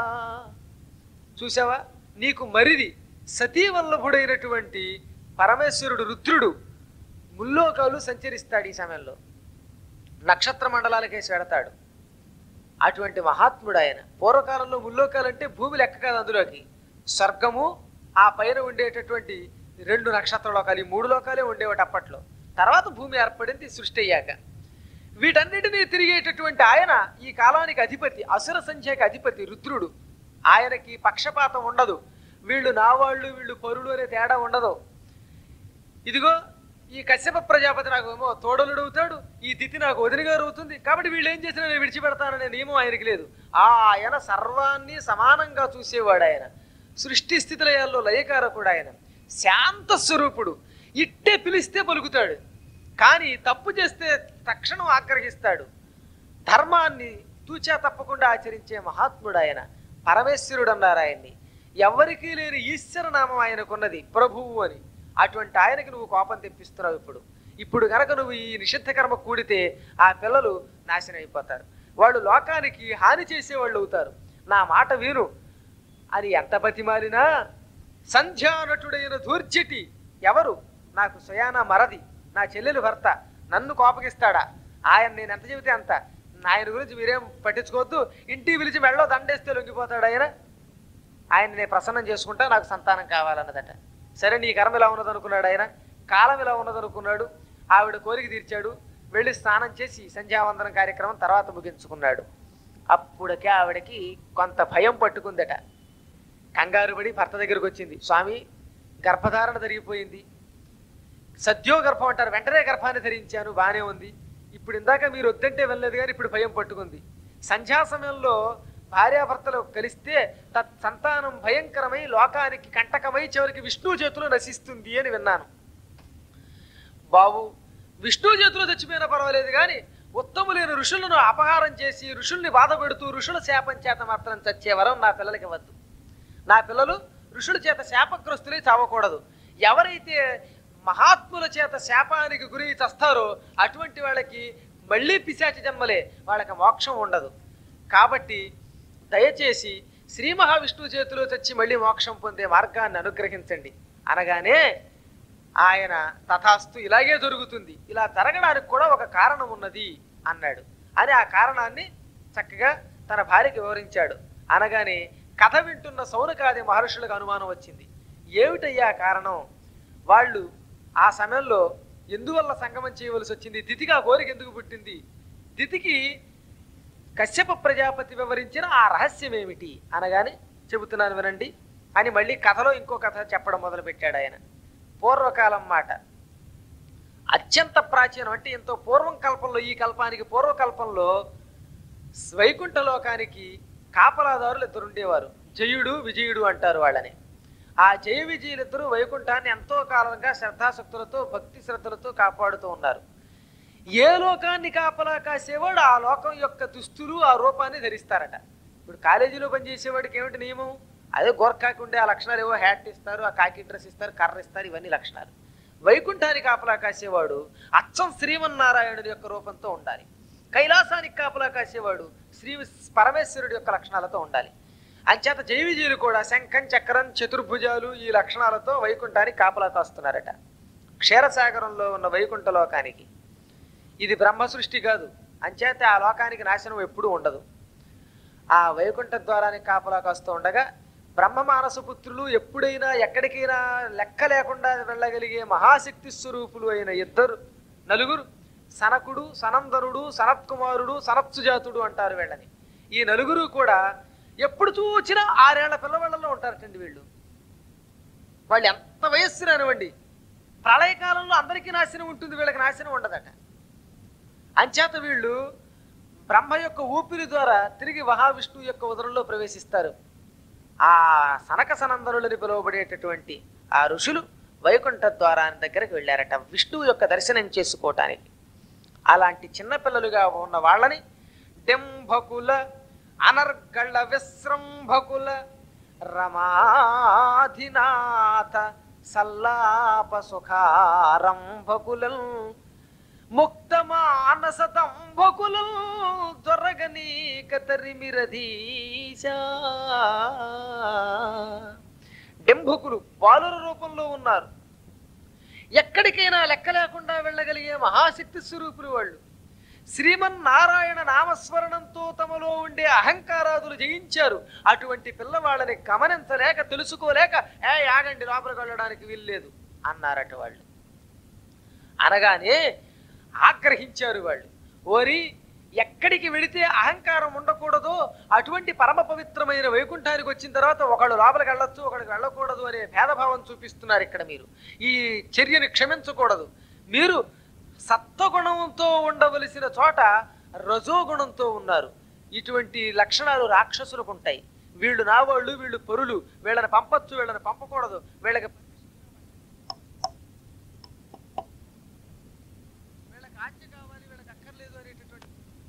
చూసావా నీకు మరిది సతీవల్లభుడైనటువంటి పరమేశ్వరుడు రుద్రుడు ముల్లోకాలు సంచరిస్తాడు ఈ సమయంలో నక్షత్ర మండలాలకేసి వెడతాడు అటువంటి మహాత్ముడు ఆయన పూర్వకాలంలో ముల్లోకాలంటే భూమి లెక్క కాదు అందులోకి స్వర్గము ఆ పైన ఉండేటటువంటి రెండు నక్షత్ర లోకాలు ఈ మూడు లోకాలే ఉండేవాటి అప్పట్లో తర్వాత భూమి ఏర్పడింది సృష్టి అయ్యాక వీటన్నిటినీ తిరిగేటటువంటి ఆయన ఈ కాలానికి అధిపతి అసుర సంఖ్యకి అధిపతి రుద్రుడు ఆయనకి పక్షపాతం ఉండదు వీళ్ళు నా వాళ్ళు వీళ్ళు పరులు అనే తేడా ఉండదు ఇదిగో ఈ కశ్యప ప్రజాపతి నాకు ఏమో తోడలుడు అవుతాడు ఈ తిథి నాకు వదిలిగారు అవుతుంది కాబట్టి వీళ్ళు ఏం చేసినా నేను విడిచిపెడతాననే నియమం ఆయనకి లేదు ఆ ఆయన సర్వాన్ని సమానంగా చూసేవాడు ఆయన సృష్టి స్థితిలయాల్లో లయకారకుడు ఆయన శాంత స్వరూపుడు ఇట్టే పిలిస్తే పలుకుతాడు కానీ తప్పు చేస్తే తక్షణం ఆగ్రహిస్తాడు ధర్మాన్ని తూచా తప్పకుండా ఆచరించే మహాత్ముడు ఆయన పరమేశ్వరుడు అన్నారు ఆయన్ని ఎవరికీ లేని ఈశ్వర నామం ఆయనకున్నది ప్రభువు అని అటువంటి ఆయనకి నువ్వు కోపం తెప్పిస్తున్నావు ఇప్పుడు ఇప్పుడు గనక నువ్వు ఈ నిషిద్ధ కర్మ కూడితే ఆ పిల్లలు నాశనం అయిపోతారు వాళ్ళు లోకానికి హాని చేసేవాళ్ళు అవుతారు నా మాట వీరు అని ఎంత బతిమాలినా సంధ్యానటుడైన దూర్చిటి ఎవరు నాకు స్వయాన మరది నా చెల్లెలు భర్త నన్ను కోపగిస్తాడా ఆయన నేను ఎంత చెబితే అంత ఆయన గురించి మీరేం పట్టించుకోవద్దు ఇంటికి పిలిచి మెళ్ళో దండేస్తే లొంగిపోతాడు ఆయన ఆయన నేను ప్రసన్నం చేసుకుంటా నాకు సంతానం కావాలన్నదట సరే నీ కర్మ ఇలా ఉన్నదనుకున్నాడు ఆయన కాలం ఇలా ఉన్నదనుకున్నాడు ఆవిడ కోరిక తీర్చాడు వెళ్ళి స్నానం చేసి సంధ్యావందనం కార్యక్రమం తర్వాత ముగించుకున్నాడు అప్పుడకే ఆవిడకి కొంత భయం పట్టుకుందట కంగారు పడి భర్త దగ్గరికి వచ్చింది స్వామి గర్భధారణ జరిగిపోయింది సద్యో గర్భం అంటారు వెంటనే గర్భాన్ని ధరించాను బాగానే ఉంది ఇప్పుడు ఇందాక మీరు వద్దంటే వెళ్ళలేదు కానీ ఇప్పుడు భయం పట్టుకుంది సంధ్యా సమయంలో భార్యాభర్తలు కలిస్తే తత్ సంతానం భయంకరమై లోకానికి కంటకమై చివరికి విష్ణు చేతిలో నశిస్తుంది అని విన్నాను బాబు విష్ణు చేతిలో చచ్చిపోయినా పర్వాలేదు కానీ ఉత్తములైన ఋషులను అపహారం చేసి ఋషుల్ని బాధ పెడుతూ ఋషుల శాపం చేత మాత్రం చచ్చే వరం నా పిల్లలకి వద్దు నా పిల్లలు ఋషుల చేత శాపగ్రస్తులై చావకూడదు ఎవరైతే మహాత్ముల చేత శాపానికి గురి చస్తారో అటువంటి వాళ్ళకి మళ్ళీ పిశాచి జన్మలే వాళ్ళకి మోక్షం ఉండదు కాబట్టి దయచేసి శ్రీ మహావిష్ణువు చేతిలో తెచ్చి మళ్ళీ మోక్షం పొందే మార్గాన్ని అనుగ్రహించండి అనగానే ఆయన తథాస్తు ఇలాగే జరుగుతుంది ఇలా జరగడానికి కూడా ఒక కారణం ఉన్నది అన్నాడు అని ఆ కారణాన్ని చక్కగా తన భార్యకి వివరించాడు అనగానే కథ వింటున్న సౌనకాది మహర్షులకు అనుమానం వచ్చింది ఏమిటయ్యా కారణం వాళ్ళు ఆ సమయంలో ఎందువల్ల సంగమం చేయవలసి వచ్చింది తిథిగా కోరిక ఎందుకు పుట్టింది తిథికి కశ్యప ప్రజాపతి వివరించిన ఆ రహస్యం ఏమిటి అనగానే చెబుతున్నాను వినండి అని మళ్ళీ కథలో ఇంకో కథ చెప్పడం మొదలుపెట్టాడు ఆయన పూర్వకాలం మాట అత్యంత ప్రాచీనం అంటే ఎంతో పూర్వం కల్పంలో ఈ కల్పానికి పూర్వకల్పంలో వైకుంఠ లోకానికి కాపలాదారులు ఇద్దరు ఉండేవారు జయుడు విజయుడు అంటారు వాళ్ళని ఆ జయ విజయులిద్దరూ వైకుంఠాన్ని ఎంతో కాలంగా శ్రద్ధాశక్తులతో భక్తి శ్రద్ధలతో కాపాడుతూ ఉన్నారు ఏ లోకాన్ని కాపలా కాసేవాడు ఆ లోకం యొక్క దుస్తులు ఆ రూపాన్ని ధరిస్తారట ఇప్పుడు కాలేజీలో పనిచేసేవాడికి ఏమిటి నియమం అదే గోర్ఖాకి ఉండే ఆ లక్షణాలు ఏవో హ్యాట్ ఇస్తారు ఆ కాకి డ్రెస్ ఇస్తారు కర్ర ఇస్తారు ఇవన్నీ లక్షణాలు వైకుంఠానికి కాపలా కాసేవాడు అచ్చం శ్రీమన్నారాయణుడి యొక్క రూపంతో ఉండాలి కైలాసానికి కాపలా కాసేవాడు శ్రీ పరమేశ్వరుడి యొక్క లక్షణాలతో ఉండాలి అంచేత జై విజయులు కూడా శంఖం చక్రం చతుర్భుజాలు ఈ లక్షణాలతో వైకుంఠానికి కాపలా కాస్తున్నారట క్షీరసాగరంలో ఉన్న వైకుంఠ లోకానికి ఇది బ్రహ్మ సృష్టి కాదు అంచేత ఆ లోకానికి నాశనం ఎప్పుడూ ఉండదు ఆ వైకుంఠ ద్వారానికి కాపలా కాస్తూ ఉండగా బ్రహ్మ మానస పుత్రులు ఎప్పుడైనా ఎక్కడికైనా లెక్క లేకుండా వెళ్ళగలిగే మహాశక్తి స్వరూపులు అయిన ఇద్దరు నలుగురు సనకుడు సనందనుడు సనత్కుమారుడు సనత్సుజాతుడు అంటారు వీళ్ళని ఈ నలుగురు కూడా ఎప్పుడు చూసినా ఆరేళ్ల పిల్లవాళ్ళలో ఉంటారటండి వీళ్ళు వాళ్ళు ఎంత వయస్సు రానివ్వండి ప్రళయకాలంలో అందరికీ నాశనం ఉంటుంది వీళ్ళకి నాశనం ఉండదట అంచేత వీళ్ళు బ్రహ్మ యొక్క ఊపిరి ద్వారా తిరిగి మహావిష్ణువు యొక్క ఉదరంలో ప్రవేశిస్తారు ఆ సనక సనందనులని పిలువబడేటటువంటి ఆ ఋషులు వైకుంఠ ద్వారాన్ని దగ్గరికి వెళ్ళారట విష్ణువు యొక్క దర్శనం చేసుకోవటానికి అలాంటి చిన్నపిల్లలుగా ఉన్న వాళ్ళని డెంభకుల అనర్గళ విశ్రంభకుల రమాధినాథ సల్లాప సుఖారంభకులం ముక్త మానసతంభకులం దొరగనీక తరిమిరధీశా డెంభకులు బాలుర రూపంలో ఉన్నారు ఎక్కడికైనా లెక్క లేకుండా వెళ్ళగలిగే మహాశక్తి స్వరూపులు వాళ్ళు శ్రీమన్నారాయణ నామస్మరణంతో తమలో ఉండే అహంకారాదులు జయించారు అటువంటి పిల్లవాళ్ళని గమనించలేక తెలుసుకోలేక ఏ యాగండి లోపలికి వెళ్ళడానికి వీల్లేదు అన్నారట వాళ్ళు అనగానే ఆగ్రహించారు వాళ్ళు ఓరి ఎక్కడికి వెళితే అహంకారం ఉండకూడదో అటువంటి పరమ పవిత్రమైన వైకుంఠానికి వచ్చిన తర్వాత ఒకళ్ళు లోపలికి వెళ్ళొచ్చు ఒకడికి వెళ్ళకూడదు అనే భేదభావం చూపిస్తున్నారు ఇక్కడ మీరు ఈ చర్యని క్షమించకూడదు మీరు సత్వగుణంతో ఉండవలసిన చోట రజోగుణంతో ఉన్నారు ఇటువంటి లక్షణాలు రాక్షసులకు ఉంటాయి వీళ్ళు నా వాళ్ళు వీళ్ళు పరులు వీళ్ళని పంపొచ్చు వీళ్ళని పంపకూడదు వీళ్ళకి వీళ్ళకి ఆజ్ఞ కావాలి వీళ్ళకి అక్కర్లేదు అనేటటువంటి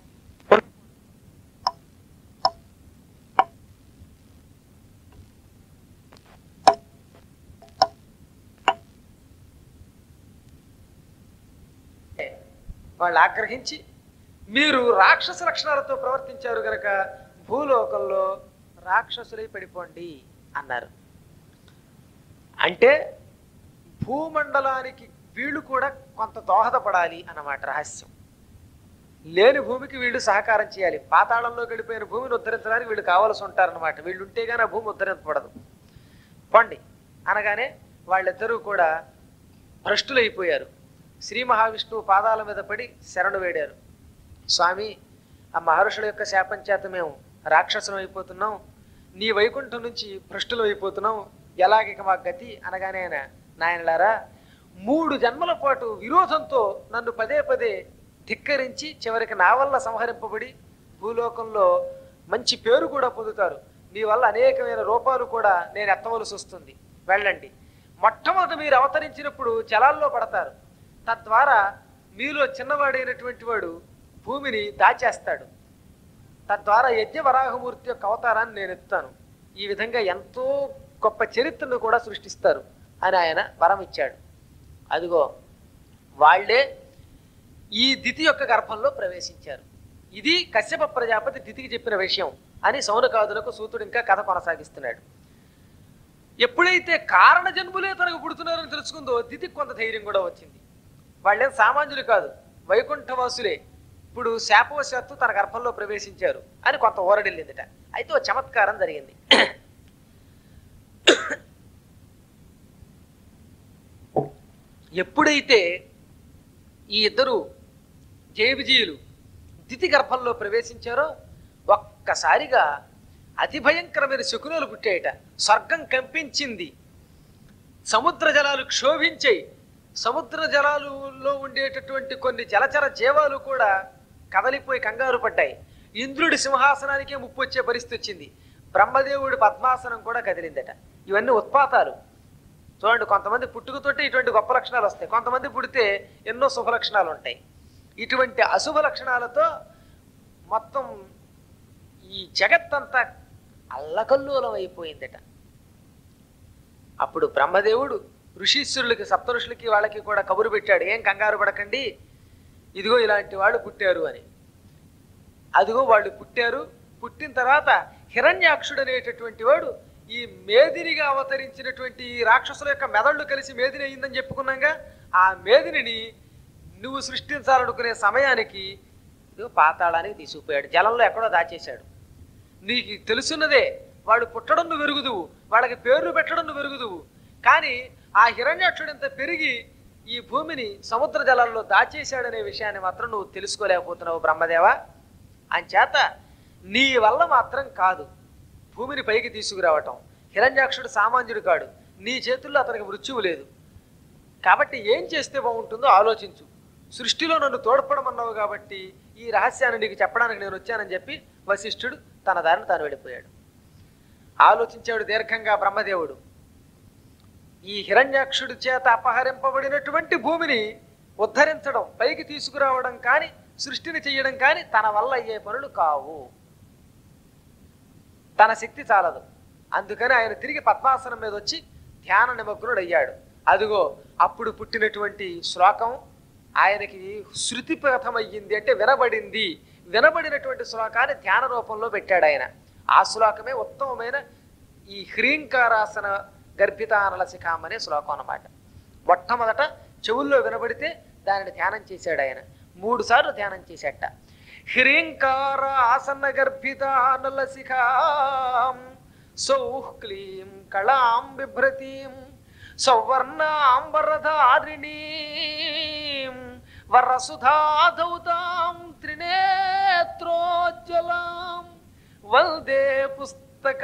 వాళ్ళు ఆగ్రహించి మీరు రాక్షస లక్షణాలతో ప్రవర్తించారు గనక భూలోకంలో రాక్షసులై పడిపోండి అన్నారు అంటే భూమండలానికి వీళ్ళు కూడా కొంత దోహదపడాలి అన్నమాట రహస్యం లేని భూమికి వీళ్ళు సహకారం చేయాలి పాతాళంలో గడిపోయిన భూమిని ఉద్ధరించడానికి వీళ్ళు కావలసి ఉంటారన్నమాట వీళ్ళు ఉంటే గానీ ఆ భూమి ఉద్ధరించబడదు పండి అనగానే వాళ్ళిద్దరూ కూడా భ్రష్టులైపోయారు శ్రీ మహావిష్ణువు పాదాల మీద పడి శరణు వేడారు స్వామి ఆ మహర్షుల యొక్క శాపం చేత మేము రాక్షసులం అయిపోతున్నాం నీ వైకుంఠం నుంచి భ్రష్టులు అయిపోతున్నాం ఎలాగిక మా గతి అనగానే ఆయన నాయనలారా మూడు జన్మల పాటు విరోధంతో నన్ను పదే పదే ధిక్కరించి చివరికి నా వల్ల సంహరింపబడి భూలోకంలో మంచి పేరు కూడా పొందుతారు మీ వల్ల అనేకమైన రూపాలు కూడా నేను ఎత్తవలసి వస్తుంది వెళ్ళండి మొట్టమొదట మీరు అవతరించినప్పుడు జలాల్లో పడతారు తద్వారా మీలో చిన్నవాడైనటువంటి వాడు భూమిని దాచేస్తాడు తద్వారా యజ్ఞ వరాహమూర్తి యొక్క అవతారాన్ని నేను ఎత్తాను ఈ విధంగా ఎంతో గొప్ప చరిత్రను కూడా సృష్టిస్తారు అని ఆయన వరం ఇచ్చాడు అదిగో వాళ్ళే ఈ దితి యొక్క గర్భంలో ప్రవేశించారు ఇది కశ్యప ప్రజాపతి దితికి చెప్పిన విషయం అని సౌనకాదులకు సూతుడు ఇంకా కథ కొనసాగిస్తున్నాడు ఎప్పుడైతే కారణ జన్ములే తనకు పుడుతున్నారని తెలుసుకుందో దితికి కొంత ధైర్యం కూడా వచ్చింది వాళ్ళేం సామాన్యులు కాదు వైకుంఠవాసులే ఇప్పుడు శాపవశాత్తు తన గర్భంలో ప్రవేశించారు అని కొంత ఓరడిల్లిందిట అయితే ఓ చమత్కారం జరిగింది ఎప్పుడైతే ఈ ఇద్దరు జయ విజయులు దితి గర్భంలో ప్రవేశించారో ఒక్కసారిగా అతి భయంకరమైన శకునులు పుట్టాయట స్వర్గం కంపించింది సముద్ర జలాలు క్షోభించాయి సముద్ర జలాలు జలంలో ఉండేటటువంటి కొన్ని జలచర జీవాలు కూడా కదలిపోయి కంగారు పడ్డాయి ఇంద్రుడి సింహాసనానికే ముప్పు వచ్చే పరిస్థితి వచ్చింది బ్రహ్మదేవుడి పద్మాసనం కూడా కదిలిందట ఇవన్నీ ఉత్పాతాలు చూడండి కొంతమంది పుట్టుకతోటి ఇటువంటి గొప్ప లక్షణాలు వస్తాయి కొంతమంది పుడితే ఎన్నో శుభ లక్షణాలు ఉంటాయి ఇటువంటి అశుభ లక్షణాలతో మొత్తం ఈ జగత్తంతా అల్లకల్లోలం అయిపోయిందట అప్పుడు బ్రహ్మదేవుడు ఋషీశ్వరులకి సప్త ఋషులకి వాళ్ళకి కూడా కబురు పెట్టాడు ఏం కంగారు పడకండి ఇదిగో ఇలాంటి వాళ్ళు పుట్టారు అని అదిగో వాళ్ళు పుట్టారు పుట్టిన తర్వాత హిరణ్యాక్షుడు అనేటటువంటి వాడు ఈ మేదినిగా అవతరించినటువంటి ఈ రాక్షసుల యొక్క మెదళ్ళు కలిసి మేదిని అయిందని చెప్పుకున్నాగా ఆ మేదినిని నువ్వు సృష్టించాలనుకునే సమయానికి ఇదిగో పాతాళానికి తీసుకుపోయాడు జలంలో ఎక్కడో దాచేశాడు నీకు తెలుసున్నదే వాడు పుట్టడం నువ్వు వెరుగుదువు వాళ్ళకి పేర్లు పెట్టడం నువ్వు వెరుగుదువు కానీ ఆ హిరణ్యాక్షుడు ఇంత పెరిగి ఈ భూమిని సముద్ర జలాల్లో దాచేశాడనే విషయాన్ని మాత్రం నువ్వు తెలుసుకోలేకపోతున్నావు బ్రహ్మదేవ అంచేత నీ వల్ల మాత్రం కాదు భూమిని పైకి తీసుకురావటం హిరణ్యాక్షుడు సామాన్యుడు కాడు నీ చేతుల్లో అతనికి మృత్యువు లేదు కాబట్టి ఏం చేస్తే బాగుంటుందో ఆలోచించు సృష్టిలో నన్ను తోడ్పడమన్నావు కాబట్టి ఈ రహస్యాన్ని నీకు చెప్పడానికి నేను వచ్చానని చెప్పి వశిష్ఠుడు తన దారిని తాను వెళ్ళిపోయాడు ఆలోచించాడు దీర్ఘంగా బ్రహ్మదేవుడు ఈ హిరణ్యాక్షుడి చేత అపహరింపబడినటువంటి భూమిని ఉద్ధరించడం పైకి తీసుకురావడం కానీ సృష్టిని చేయడం కానీ తన వల్ల అయ్యే పనులు కావు తన శక్తి చాలదు అందుకని ఆయన తిరిగి పద్మాసనం మీద వచ్చి ధ్యాన నిమగ్నుడు అయ్యాడు అదిగో అప్పుడు పుట్టినటువంటి శ్లోకం ఆయనకి శృతిపథమయ్యింది అంటే వినబడింది వినబడినటువంటి శ్లోకాన్ని ధ్యాన రూపంలో పెట్టాడు ఆయన ఆ శ్లోకమే ఉత్తమమైన ఈ హ్రీంకారాసన గర్భితానల శిఖాం అనే శ్లోకం అన్నమాట మొట్టమొదట చెవుల్లో వినబడితే దానిని ధ్యానం చేశాడు ఆయన మూడు సార్లు ధ్యానం చేశాట హ్రీంకార ఆసన గర్భితానల శిఖాం సౌః క్లీం కళాం బిభ్రతీం సౌవర్ణాంబరధారిణీం వరసుధాధౌతాం త్రినేత్రోజ్వలాం వందే పుస్తక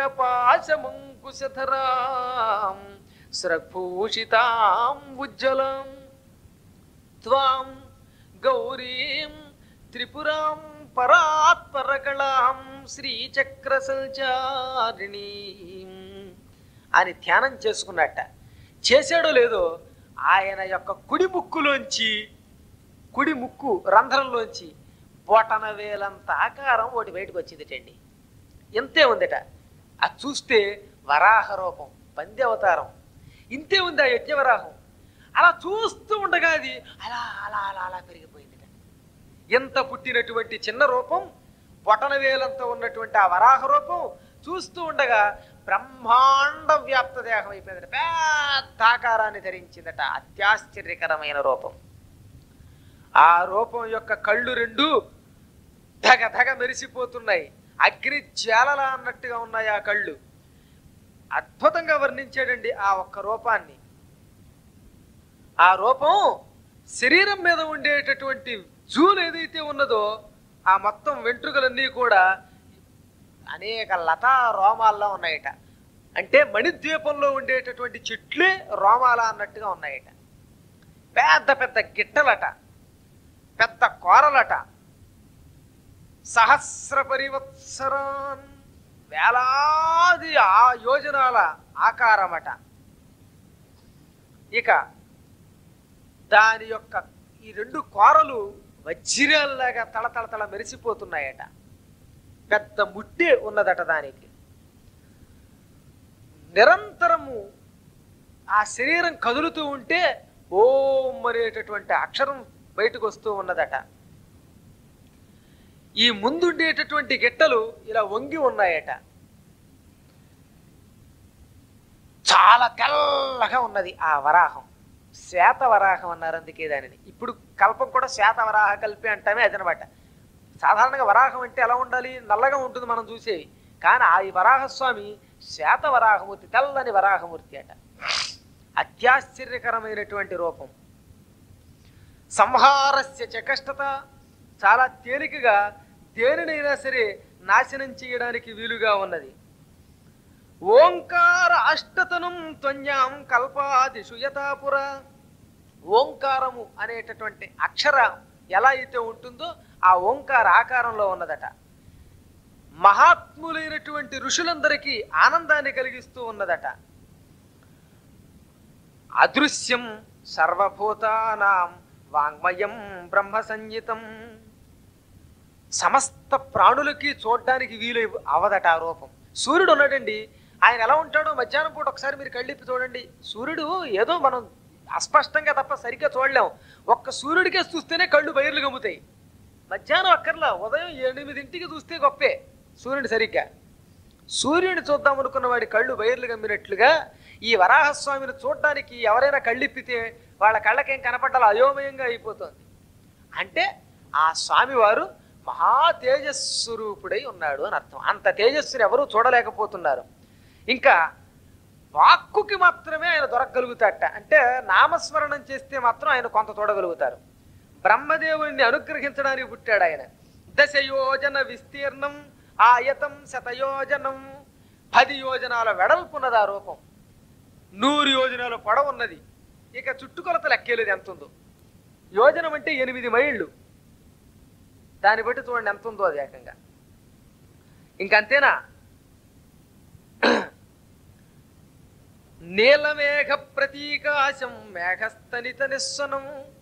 పాశమంకుశధరాం స్రగ్భూషితాం ఉజ్వలం త్వాం గౌరీం త్రిపురాం పరాత్పరకళాం శ్రీచక్ర సంచారిణీం అని ధ్యానం చేసుకున్నట్ట చేశాడో లేదో ఆయన యొక్క కుడి ముక్కులోంచి కుడి ముక్కు రంధ్రంలోంచి బొటన వేలంత ఆకారం ఒకటి బయటకు వచ్చిందిటండి ఇంతే ఉందట అది చూస్తే వరాహ రూపం పంది అవతారం ఇంతే ఉంది ఆ యజ్ఞవరాహం అలా చూస్తూ ఉండగా అది అలా అలా అలా అలా పెరిగిపోయిందిట ఎంత పుట్టినటువంటి చిన్న రూపం బొటన వేలంతో ఉన్నటువంటి ఆ వరాహ రూపం చూస్తూ ఉండగా బ్రహ్మాండ వ్యాప్త దేహం అయిపోయిందట పెద్ద ఆకారాన్ని ధరించిందట అత్యాశ్చర్యకరమైన రూపం ఆ రూపం యొక్క కళ్ళు రెండు ధగ ధగ మెరిసిపోతున్నాయి అగ్ని జ్వాలలా అన్నట్టుగా ఉన్నాయి ఆ కళ్ళు అద్భుతంగా వర్ణించాడండి ఆ ఒక్క రూపాన్ని ఆ రూపం శరీరం మీద ఉండేటటువంటి జూలు ఏదైతే ఉన్నదో ఆ మొత్తం వెంట్రుకలన్నీ కూడా అనేక లతా రోమాల్లో ఉన్నాయట అంటే మణిద్వీపంలో ఉండేటటువంటి చెట్లే రోమాల అన్నట్టుగా ఉన్నాయట పెద్ద పెద్ద గిట్టలట పెద్ద కోరలట సహస్ర పరివత్సరాన్ వేలాది ఆ యోజనాల ఆకారమట ఇక దాని యొక్క ఈ రెండు కోరలు వజ్రాల్లాగా తళతళ తళ మెరిసిపోతున్నాయట పెద్ద ముట్టే ఉన్నదట దానికి నిరంతరము ఆ శరీరం కదులుతూ ఉంటే ఓం అనేటటువంటి అక్షరం బయటకు వస్తూ ఉన్నదట ఈ ముందుండేటటువంటి గిట్టలు ఇలా వంగి ఉన్నాయట చాలా తెల్లగా ఉన్నది ఆ వరాహం శ్వేత వరాహం అన్నారు అందుకే దానిని ఇప్పుడు కల్పం కూడా శ్వేత వరాహ కల్పి అంటామే అదనమాట సాధారణంగా వరాహం అంటే ఎలా ఉండాలి నల్లగా ఉంటుంది మనం చూసేవి కానీ ఆ ఈ వరాహస్వామి శ్వేత వరాహమూర్తి తెల్లని వరాహమూర్తి అట అత్యాశ్చర్యకరమైనటువంటి రూపం సంహారస్య చకష్టత చాలా తేలికగా దేనినైనా సరే నాశనం చేయడానికి వీలుగా ఉన్నది ఓంకార అష్టతనం త్వన్యాం కల్పాదిషు యథాపుర ఓంకారము అనేటటువంటి అక్షర ఎలా అయితే ఉంటుందో ఆ ఓంకార ఆకారంలో ఉన్నదట మహాత్ములైనటువంటి ఋషులందరికీ ఆనందాన్ని కలిగిస్తూ ఉన్నదట అదృశ్యం సర్వభూతానాం వాంగ్మయం బ్రహ్మ సంహితం సమస్త ప్రాణులకి చూడడానికి వీలు అవదట ఆ రూపం సూర్యుడు ఉన్నాడండి ఆయన ఎలా ఉంటాడో మధ్యాహ్నం పూట ఒకసారి మీరు కళ్ళిప్పి చూడండి సూర్యుడు ఏదో మనం అస్పష్టంగా తప్ప సరిగ్గా చూడలేం ఒక్క సూర్యుడికే చూస్తేనే కళ్ళు బయర్లు గమ్ముతాయి మధ్యాహ్నం అక్కర్లా ఉదయం ఎనిమిదింటికి చూస్తే గొప్పే సూర్యుడు సరిగ్గా సూర్యుడిని చూద్దాం అనుకున్న వాడి కళ్ళు బయర్లు గమ్మినట్లుగా ఈ వరాహస్వామిని చూడడానికి ఎవరైనా కళ్ళిప్పితే వాళ్ళ కళ్ళకేం కనపడ్డాలో అయోమయంగా అయిపోతుంది అంటే ఆ స్వామివారు మహా తేజస్వరూపుడై ఉన్నాడు అని అర్థం అంత తేజస్సుని ఎవరూ చూడలేకపోతున్నారు ఇంకా వాక్కుకి మాత్రమే ఆయన దొరకగలుగుతాట అంటే నామస్మరణం చేస్తే మాత్రం ఆయన కొంత చూడగలుగుతారు బ్రహ్మదేవుని అనుగ్రహించడానికి పుట్టాడు ఆయన దశ యోజన విస్తీర్ణం ఆయతం శతయోజనం పది యోజనాల వెడల్పున్నది ఆ రూపం నూరు యోజనాల పొడవు ఉన్నది ఇక చుట్టుకొలత లెక్కేలేదు ఎంత ఉందో యోజనం అంటే ఎనిమిది మైళ్ళు దాన్ని బట్టి చూడండి ఎంత ఉందో అది ఏకంగా ఇంకంతేనా నీలమేఘ ప్రతీకాశం మేఘస్తనిత నిస్వనం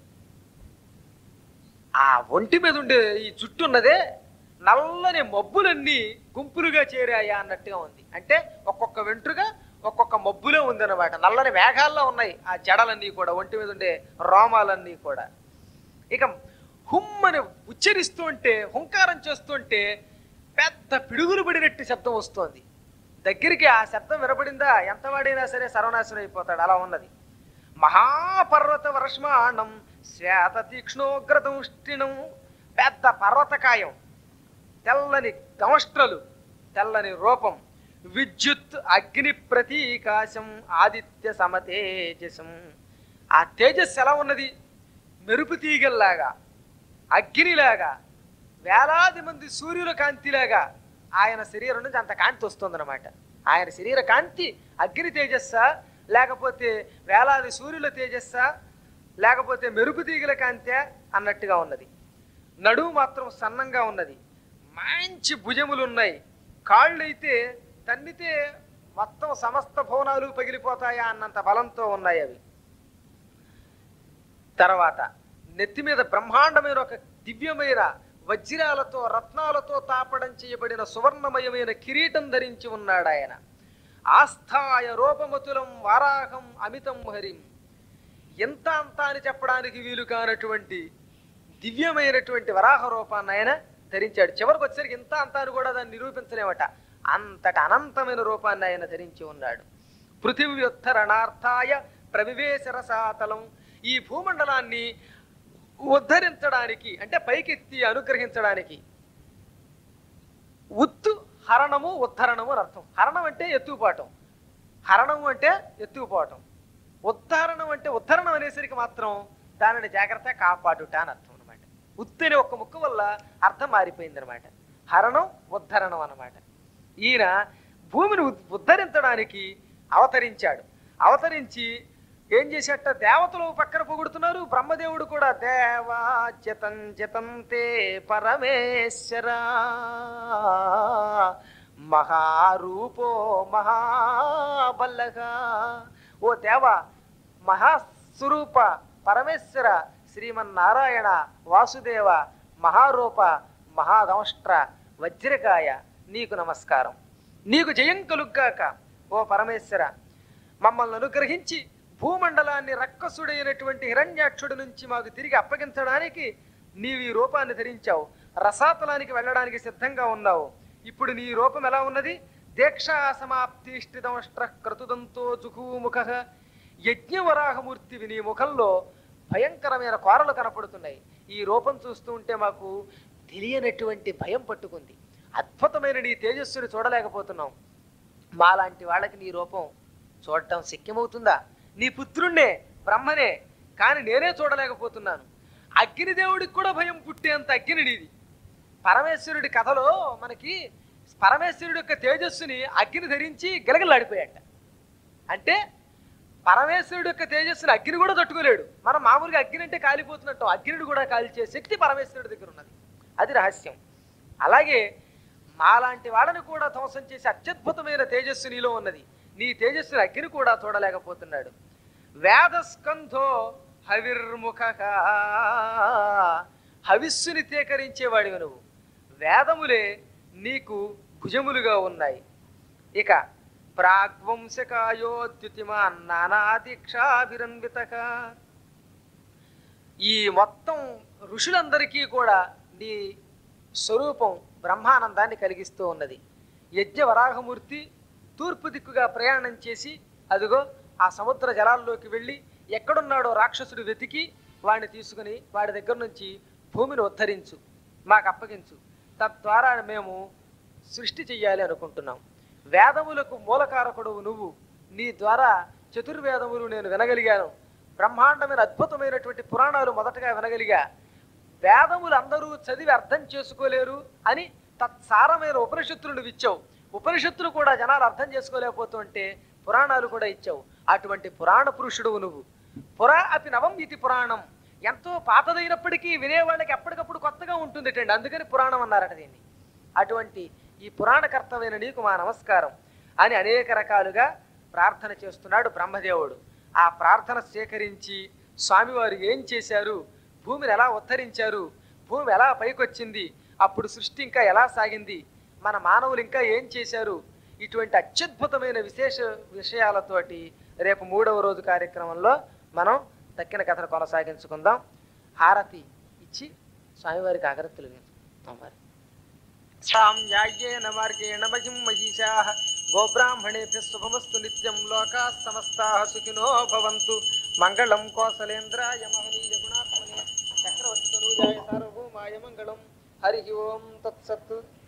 ఆ ఒంటి మీద ఉండే ఈ జుట్టు ఉన్నదే నల్లని మబ్బులన్నీ గుంపులుగా చేరాయా అన్నట్టుగా ఉంది అంటే ఒక్కొక్క వెంట్రుగా ఒక్కొక్క మబ్బులే ఉందన్నమాట నల్లని మేఘాల్లో ఉన్నాయి ఆ జడలన్నీ కూడా ఒంటి మీద ఉండే రోమాలన్నీ కూడా ఇక హుమ్మని ఉచ్చరిస్తూ ఉంటే హుంకారం చేస్తుంటే పెద్ద పిడుగులు పడినట్టు శబ్దం వస్తోంది దగ్గరికి ఆ శబ్దం వినపడిందా ఎంత వాడినా సరే సర్వనాశనం అయిపోతాడు అలా ఉన్నది మహాపర్వత వర్ష్మాణం శ్వేత తీక్ష్ణోగ్రదంష్టిణం పెద్ద పర్వతకాయం తెల్లని దంష్ట్రలు తెల్లని రూపం విద్యుత్ అగ్ని ప్రతీకాశం ఆదిత్య సమతేజసం ఆ తేజస్సు ఎలా ఉన్నది మెరుపు తీగల్లాగా అగ్నిలాగా వేలాది మంది సూర్యుల కాంతిలాగా ఆయన శరీరం నుంచి అంత కాంతి వస్తుందన్నమాట ఆయన శరీర కాంతి అగ్ని తేజస్సా లేకపోతే వేలాది సూర్యుల తేజస్సా లేకపోతే మెరుపు తీగల కాంతే అన్నట్టుగా ఉన్నది నడుము మాత్రం సన్నంగా ఉన్నది మంచి భుజములు ఉన్నాయి కాళ్ళు అయితే తన్నితే మొత్తం సమస్త భవనాలు పగిలిపోతాయా అన్నంత బలంతో ఉన్నాయి అవి తర్వాత నెత్తి మీద బ్రహ్మాండమైన ఒక దివ్యమైన వజ్రాలతో రత్నాలతో తాపడం చేయబడిన సువర్ణమయమైన కిరీటం ధరించి ఉన్నాడు ఆయన ఆస్థాయ రూపమతులం వారాహం అమితం హరిం ఎంత అంత అని చెప్పడానికి వీలు కానటువంటి దివ్యమైనటువంటి వరాహ రూపాన్ని ఆయన ధరించాడు చివరికి వచ్చేసరికి ఇంత అంత అని కూడా దాన్ని నిరూపించలేమట అంతట అనంతమైన రూపాన్ని ఆయన ధరించి ఉన్నాడు పృథివ్యుత్తరణార్థాయ ప్రవివేశ రసాతలం ఈ భూమండలాన్ని ఉద్ధరించడానికి అంటే పైకెత్తి అనుగ్రహించడానికి ఉత్తు హరణము ఉద్ధరణము అని అర్థం హరణం అంటే ఎత్తుకుపోవటం హరణము అంటే ఎత్తుకుపోవటం ఉద్ధరణం అంటే ఉద్ధరణం అనేసరికి మాత్రం దానిని జాగ్రత్త కాపాడుట అని అర్థం అనమాట ఉత్తు అనే ఒక్క ముక్క వల్ల అర్థం మారిపోయింది అనమాట హరణం ఉద్ధరణం అన్నమాట ఈయన భూమిని ఉద్- ఉద్ధరించడానికి అవతరించాడు అవతరించి ఏం చేసేట దేవతలు పక్కన పొగుడుతున్నారు బ్రహ్మదేవుడు కూడా దేవా చితం చితం తే పరమేశ్వర మహారూపో మహాబల్లగా ఓ దేవ మహాస్వరూప పరమేశ్వర శ్రీమన్నారాయణ వాసుదేవ మహారూప మహాదంష్ట్ర వజ్రకాయ నీకు నమస్కారం నీకు జయం కలుగ్గాక ఓ పరమేశ్వర మమ్మల్ని అనుగ్రహించి భూమండలాన్ని రక్కసుడైనటువంటి హిరణ్యాక్షుడి నుంచి మాకు తిరిగి అప్పగించడానికి నీవు ఈ రూపాన్ని ధరించావు రసాతలానికి వెళ్ళడానికి సిద్ధంగా ఉన్నావు ఇప్పుడు నీ రూపం ఎలా ఉన్నది దీక్షా సమాప్తిష్టిదంష్ట్ర క్రతుదంతో జుహూముఖ యజ్ఞవరాహమూర్తివి నీ ముఖంలో భయంకరమైన కోరలు కనపడుతున్నాయి ఈ రూపం చూస్తూ ఉంటే మాకు తెలియనటువంటి భయం పట్టుకుంది అద్భుతమైన నీ తేజస్సుని చూడలేకపోతున్నాం మాలాంటి వాళ్ళకి నీ రూపం చూడటం శక్యమవుతుందా నీ పుత్రుణ్ణే బ్రహ్మనే కానీ నేనే చూడలేకపోతున్నాను అగ్నిదేవుడికి కూడా భయం పుట్టేంత అగ్ని నీది పరమేశ్వరుడి కథలో మనకి పరమేశ్వరుడి యొక్క తేజస్సుని అగ్ని ధరించి గిలగిలాడిపోయాట అంటే పరమేశ్వరుడు యొక్క తేజస్సుని అగ్ని కూడా తట్టుకోలేడు మనం మామూలుగా అగ్ని అంటే కాలిపోతున్నట్టు అగ్నిని కూడా కాల్చే శక్తి పరమేశ్వరుడి దగ్గర ఉన్నది అది రహస్యం అలాగే మాలాంటి వాళ్ళని కూడా ధ్వంసం చేసే అత్యద్భుతమైన తేజస్సు నీలో ఉన్నది నీ తేజస్సుని అగ్ని కూడా చూడలేకపోతున్నాడు వేదస్కంధో హవిర్ముఖ హవిస్సుని తేకరించేవాడివి నువ్వు వేదములే నీకు భుజములుగా ఉన్నాయి ఇక ప్రాగ్వంశకాయోద్యుతిమా నానాదీక్షాభిరన్వితక ఈ మొత్తం ఋషులందరికీ కూడా నీ స్వరూపం బ్రహ్మానందాన్ని కలిగిస్తూ ఉన్నది యజ్ఞ వరాహమూర్తి తూర్పు దిక్కుగా ప్రయాణం చేసి అదిగో ఆ సముద్ర జలాల్లోకి వెళ్ళి ఎక్కడున్నాడో రాక్షసుడు వెతికి వాడిని తీసుకుని వాడి దగ్గర నుంచి భూమిని ఉద్ధరించు మాకు అప్పగించు తద్వారా మేము సృష్టి చెయ్యాలి అనుకుంటున్నాం వేదములకు మూలకారకుడు నువ్వు నీ ద్వారా చతుర్వేదములు నేను వినగలిగాను బ్రహ్మాండమైన అద్భుతమైనటువంటి పురాణాలు మొదటగా వినగలిగా వేదములు అందరూ చదివి అర్థం చేసుకోలేరు అని తత్సారమైన ఉపనిషత్తులు నువ్వు ఇచ్చావు ఉపనిషత్తులు కూడా జనాలు అర్థం చేసుకోలేకపోతుంటే పురాణాలు కూడా ఇచ్చావు అటువంటి పురాణ పురుషుడు నువ్వు పురా అతి నవం ఇది పురాణం ఎంతో పాతదైనప్పటికీ వినేవాళ్ళకి ఎప్పటికప్పుడు కొత్తగా ఉంటుంది అండి అందుకని పురాణం అన్నారట దీన్ని అటువంటి ఈ పురాణకర్తమైన నీకు మా నమస్కారం అని అనేక రకాలుగా ప్రార్థన చేస్తున్నాడు బ్రహ్మదేవుడు ఆ ప్రార్థన స్వీకరించి స్వామివారు ఏం చేశారు భూమిని ఎలా ఉద్ధరించారు భూమి ఎలా పైకొచ్చింది అప్పుడు సృష్టి ఇంకా ఎలా సాగింది మన మానవులు ఇంకా ఏం చేశారు ఇటువంటి అత్యద్భుతమైన విశేష విషయాలతోటి రేపు మూడవ రోజు కార్యక్రమంలో మనం తక్కిన కథను కొనసాగించుకుందాం హారతి ఇచ్చి స్వామివారికి ఆగరత్తులు మరి సామ్యాయ్యేన మార్గేణ మహిం మహిషాః గోబ్రాహ్మణేభ్య శుభమస్తు నిత్యం లోకాः సమస్తాः సుఖినో భవంతు మంగళం కోసలేంద్రాయ మహనీయ గుణాత్మనే చక్రవర్తి తనూజాయ సార్వభౌమాయ మంగళం హరి ఓం తత్సత్